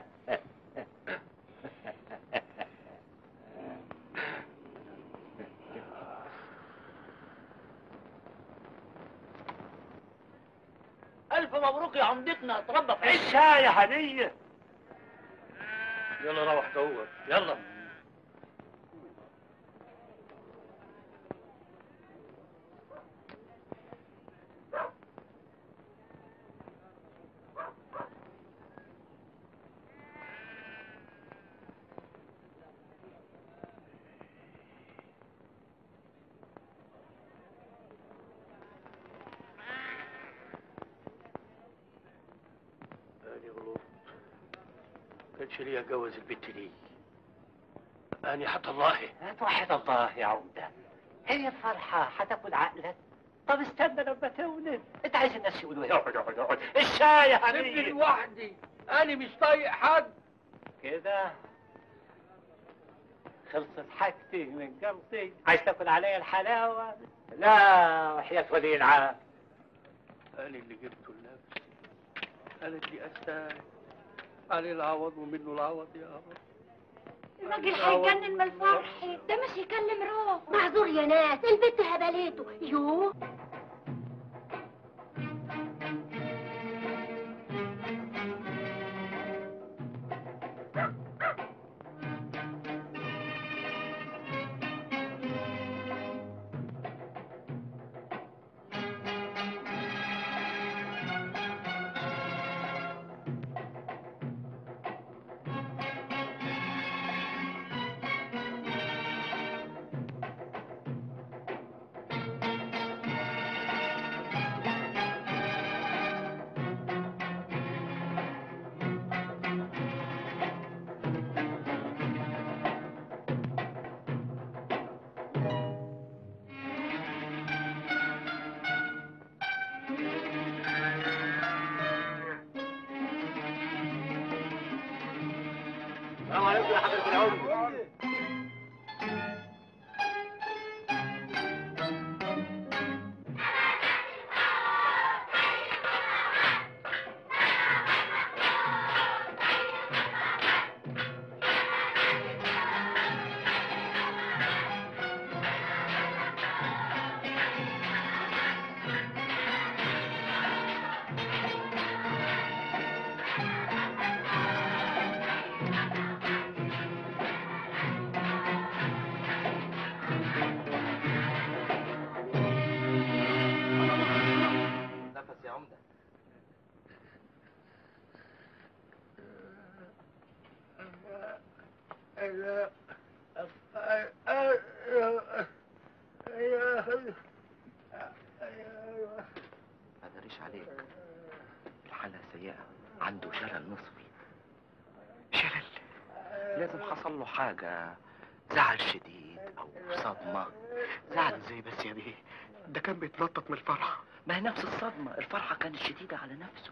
ألف مبروك يا عمدتنا اتربى في عشها يا هدية يلا روح دور يلا أنا غلطت كانش لي أجوز البت دي أنا حتى الله توحد الله يا عمدة هي فرحة هتاكل عقلك طب استنى لما تولد انت عايز الناس يقولوا ايه اقعد اقعد اقعد الشاي يا سيبني حبيبي لوحدي أنا مش طايق حد كده خلصت حاجتي من قلبي عايز تاكل عليا الحلاوة لا وحياة ولي العهد أنا اللي جبته لنفسي أنا اللي أستاهل عليه العوض ومنه العوض يا رب الراجل هيجنن من الفرح ده مش يكلم روحه معذور يا ناس البت هبلته يوه يا حضرة العمدة نفس يا عمدة ما داريش عليك الحالة سيئة عنده شلل نصفي شلل لازم حصل له حاجة زعل شديد أو صدمة زعل ازاي بس يا بيه ده كان بيتنطط من الفرحة ما هي نفس الصدمة الفرحة كانت شديدة على نفسه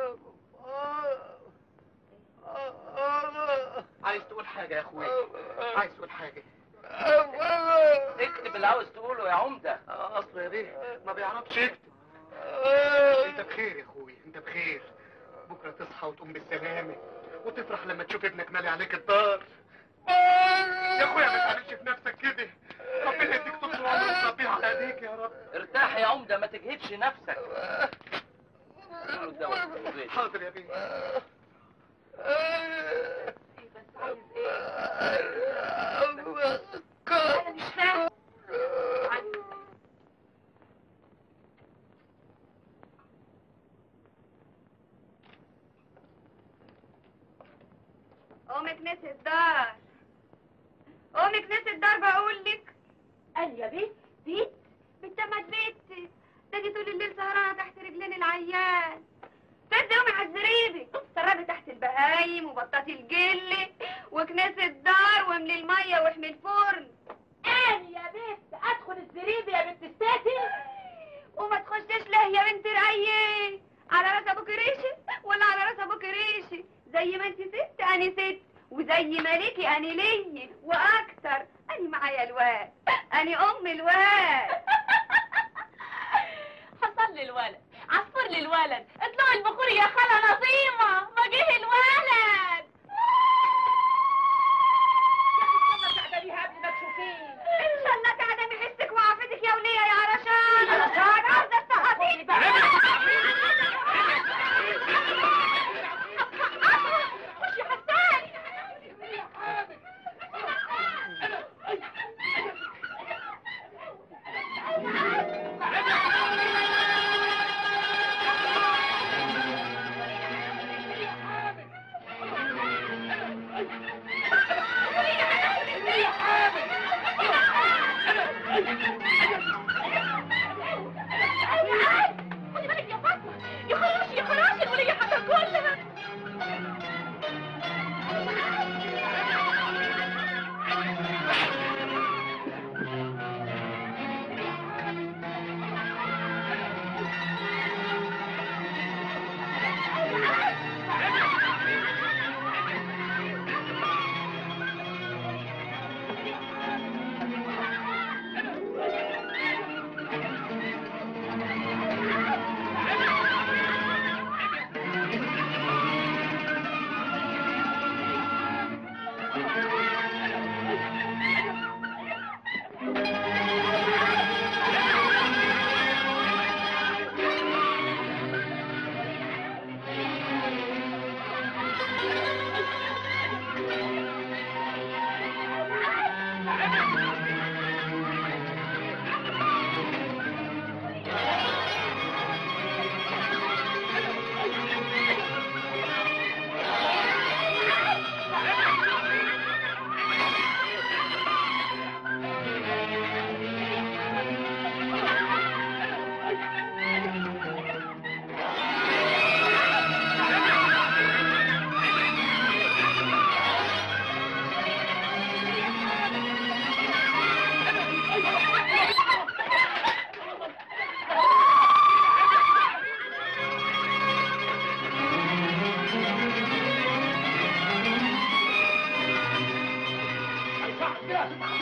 عايز تقول حاجة يا اخوي عايز تقول حاجة اكتب اللي عاوز تقوله يا عمدة اصله يا بيه ما بيعرفش يكتب انت بخير يا اخوي انت بخير بكره تصحى وتقوم بالسلامه وتفرح لما تشوف ابنك مالي عليك الدار يا اخويا ما تعملش في نفسك كده ربنا يديك طول العمر وتربيه على ايديك يا رب ارتاح يا عمدة ما تجهدش نفسك حاضر يا بيه انا مش فاهم قومي كنسي الدار قومي كنسي الدار بقول لك قال يا بيت بيت بنت ما بيت ده دي طول الليل سهرانه تحت رجلين العيال فد قومي على الزريبه سربي تحت البهايم وبطاطي الجل وكنسي الدار واملي الميه واحمي الفرن انا يا بنت ادخل الزريبه يا بنت الساتي وما تخشيش ليه يا بنت رعيه على راس ابوك ريشي ولا على راس ابوك ريشي زي ما انت ست انا ست وزي ما ليكي انا ليا واكتر انا معايا الواد انا ام الواد حصل لي الولد عصفر لي الولد اطلعوا البخور يا خالة نظيمة ما جه الولد ان شاء الله تعدمي حسك وعافتك يا وليه يا رشاد رشاد عاوزه السقطين خش يا حسان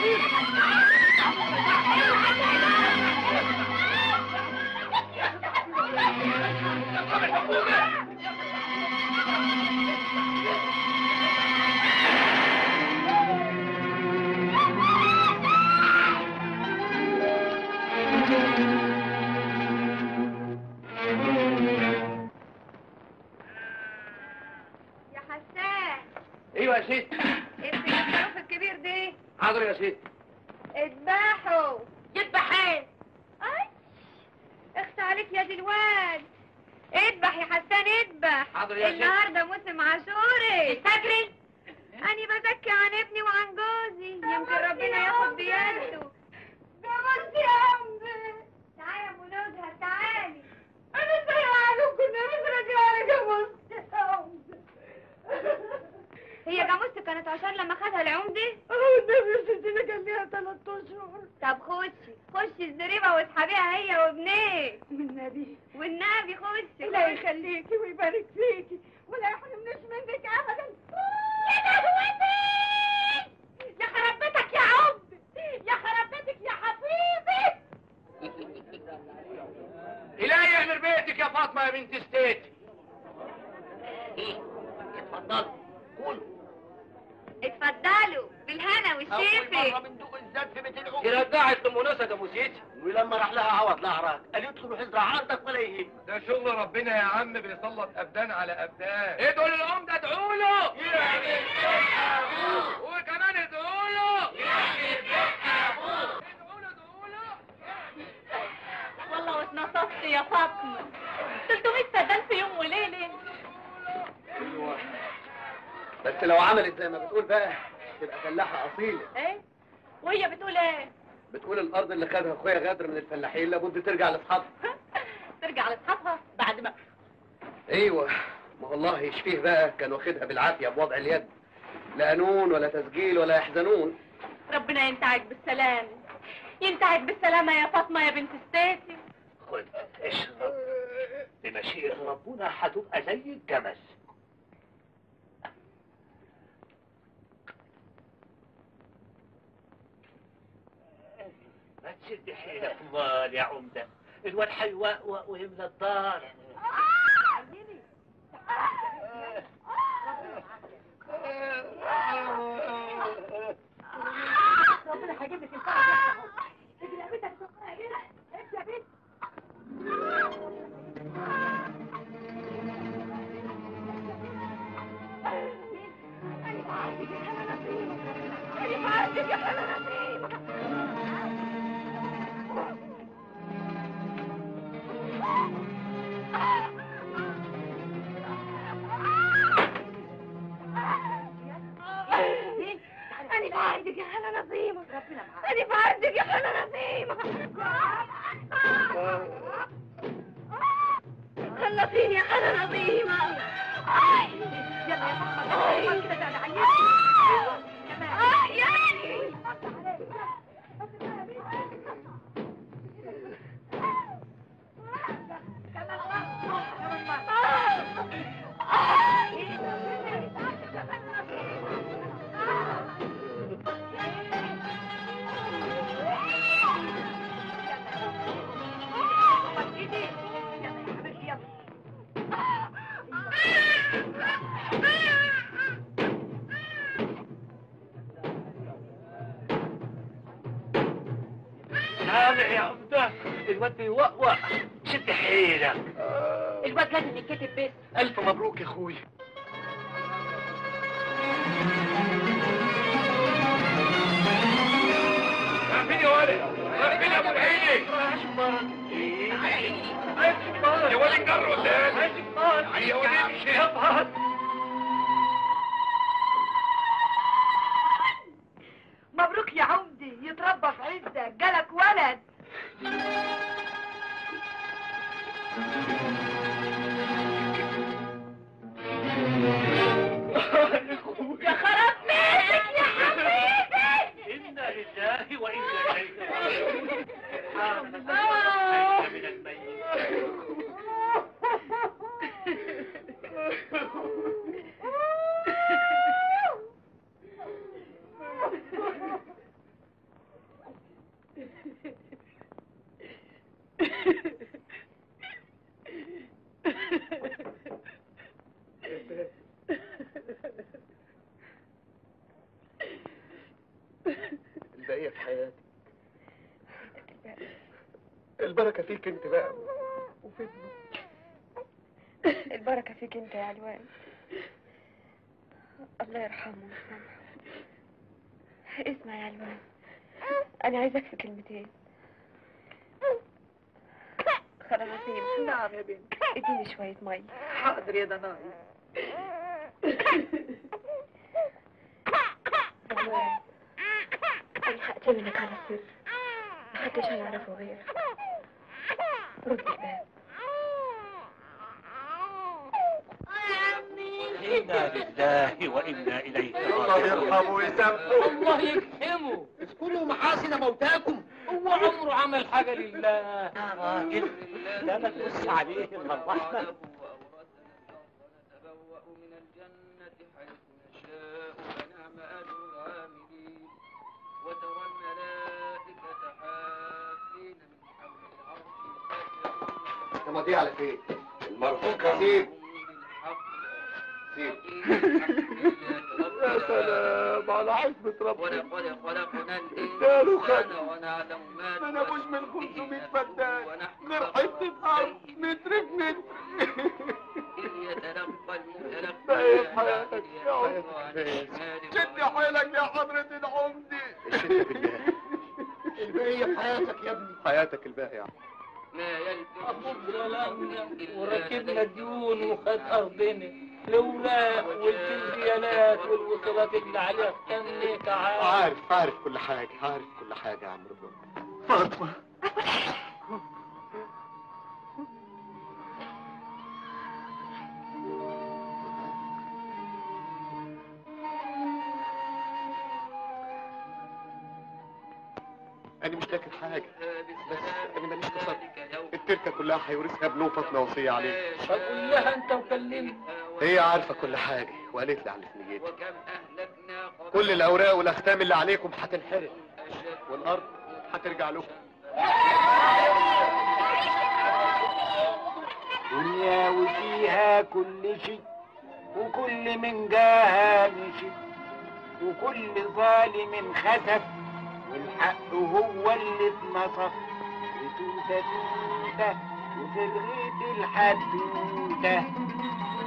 يا حسان ايوه يا ست انت الخروف الكبير دي حاضر يا ست اذبحوا يذبح ايه؟ اي اخت عليك يا دي الواد اذبح يا حسان اذبح حاضر يا ست. النهارده موسم عاشوري تجري انا بزكي عن ابني وعن جوزي يمكن ربنا ياخد بيده جوزت يا امي تعالي يا ابو نزهه تعالي انا ازاي اعلم كنا مترجعه جاموسة يا امي هي جاموسة كانت عشان لما خدها العمدة؟ اه والنبي يا ستي ده كان ليها ثلاث اشهر طب خشي خشي الزريبة واسحبيها هي وابنك والنبي والنبي خشي لا يخليكي ويبارك فيكي ولا يحرمناش منك ابدا يا لهوتي يا خربتك يا عمد يا خربتك يا حبيبي إلهي يعمر بيتك يا فاطمة يا بنت ستيتي اتفضلوا قولوا اتفضلوا بالهنا أول والشيفي مرة بندوق الزاد في بيت العمر دي رجعت لمناسة يا ابو سيتي ولما راح لها عوض لها قال يدخلوا حزر عرضك ولا يهمك ده شغل ربنا يا عم بيسلط ابدان على ابدان ادعوا للعمدة ادعوا له وكمان ادعوا له والله واتنصفت يا فاطمة 300 فدان في يوم وليلة ايوه بس لو عملت زي ما بتقول بقى تبقى فلاحة أصيلة ايه وهي بتقول ايه بتقول الأرض اللي خدها أخويا غدر من الفلاحين لابد ترجع لأصحابها ترجع لاصحابها بعد ما ايوه ما والله يشفيه بقى كان واخدها بالعافية بوضع اليد لا قانون ولا تسجيل ولا يحزنون ربنا ينتعك بالسلام ينتعك بالسلامة يا فاطمة يا بنت ستاتي خد اشرب بمشيئة ربنا هتبقى زي الجمل ما تشد حيلك مال يا عمدة الواد هيوقوق ويملى الدار ربنا هيجيب لك الفرج يا اخو اجري يا بنتك امشي يا بنت أنا بعرضك يا حلا نظيمة أنا بعرضك يا حلا نظيمة خلصيني يا حلا نظيمة آي. يلا يا فاطمة كده تعالى عيني آه يعني سامع يا عمدة الواد بيوقوق شد حيلك الواد لازم يتكتب بس ألف مبروك يا أخوي فين يا ولد؟ فين يا ابو العيني؟ يا ولد جر قدام يا ولد امشي يا مبروك يا عمدي يتربى في عزك جالك ولد يا خراب بيتك يا حبيبي إنا لله وإنا إليه راجعون سبحان الله من الميت حياتك البركة فيك انت بقى وفي ابنك البركة فيك انت يا علوان الله يرحمه ويسامحه اسمع يا علوان انا عايزك في كلمتين خرمتين نعم يا بنتي اديني شوية مية حاضر يا ضناي علوان انا هأتمنك على سر محدش هيعرفه غيرك رد الباب إنا لله وإنا إليه الله يرحمه ويسامحه الله يكرمه اذكروا محاسن موتاكم هو عمره عمل حاجة لله يا راجل لا ما تبص عليه إلا الرحمة وترى الملائكة حافين من حول العرش لما دي على فين المرفوع سيب سيب يا سلام على عزمة ربنا ولقد خلقنا اداله خد الإنسان ونعلم ما ما نبوش من 500 فدان غير حتة أرض متر في متر إذ يتلقى المتلقى بقى في حياتك يا عمدي شد حيلك يا حضرة العمدي الباقي في حياتك يا ابني حياتك الباقية ما يلفظ ظلمنا وركبنا ديون وخد أرضنا الأوراق والكمبيالات والوصولات اللي عليها استنيك عارف عارف عارف كل حاجة عارف كل حاجة يا عم رضا فاطمة أنا مش فاكر حاجة بس أنا ماليش تصرف التركة كلها هيورثها ابنه فاطمة وصية عليه طب قول لها أنت وكلمني هي عارفة كل حاجة وقالت لي على اللي في نيتي وكم أهلكنا كل الأوراق والأختام اللي عليكم هتنحرق والأرض هترجع لكم دنيا وفيها كل شيء وكل من جاها مشي وكل ظالم خسف والحق هو اللي اتنصف وتوتة توتة وفي الغيط الحدوتة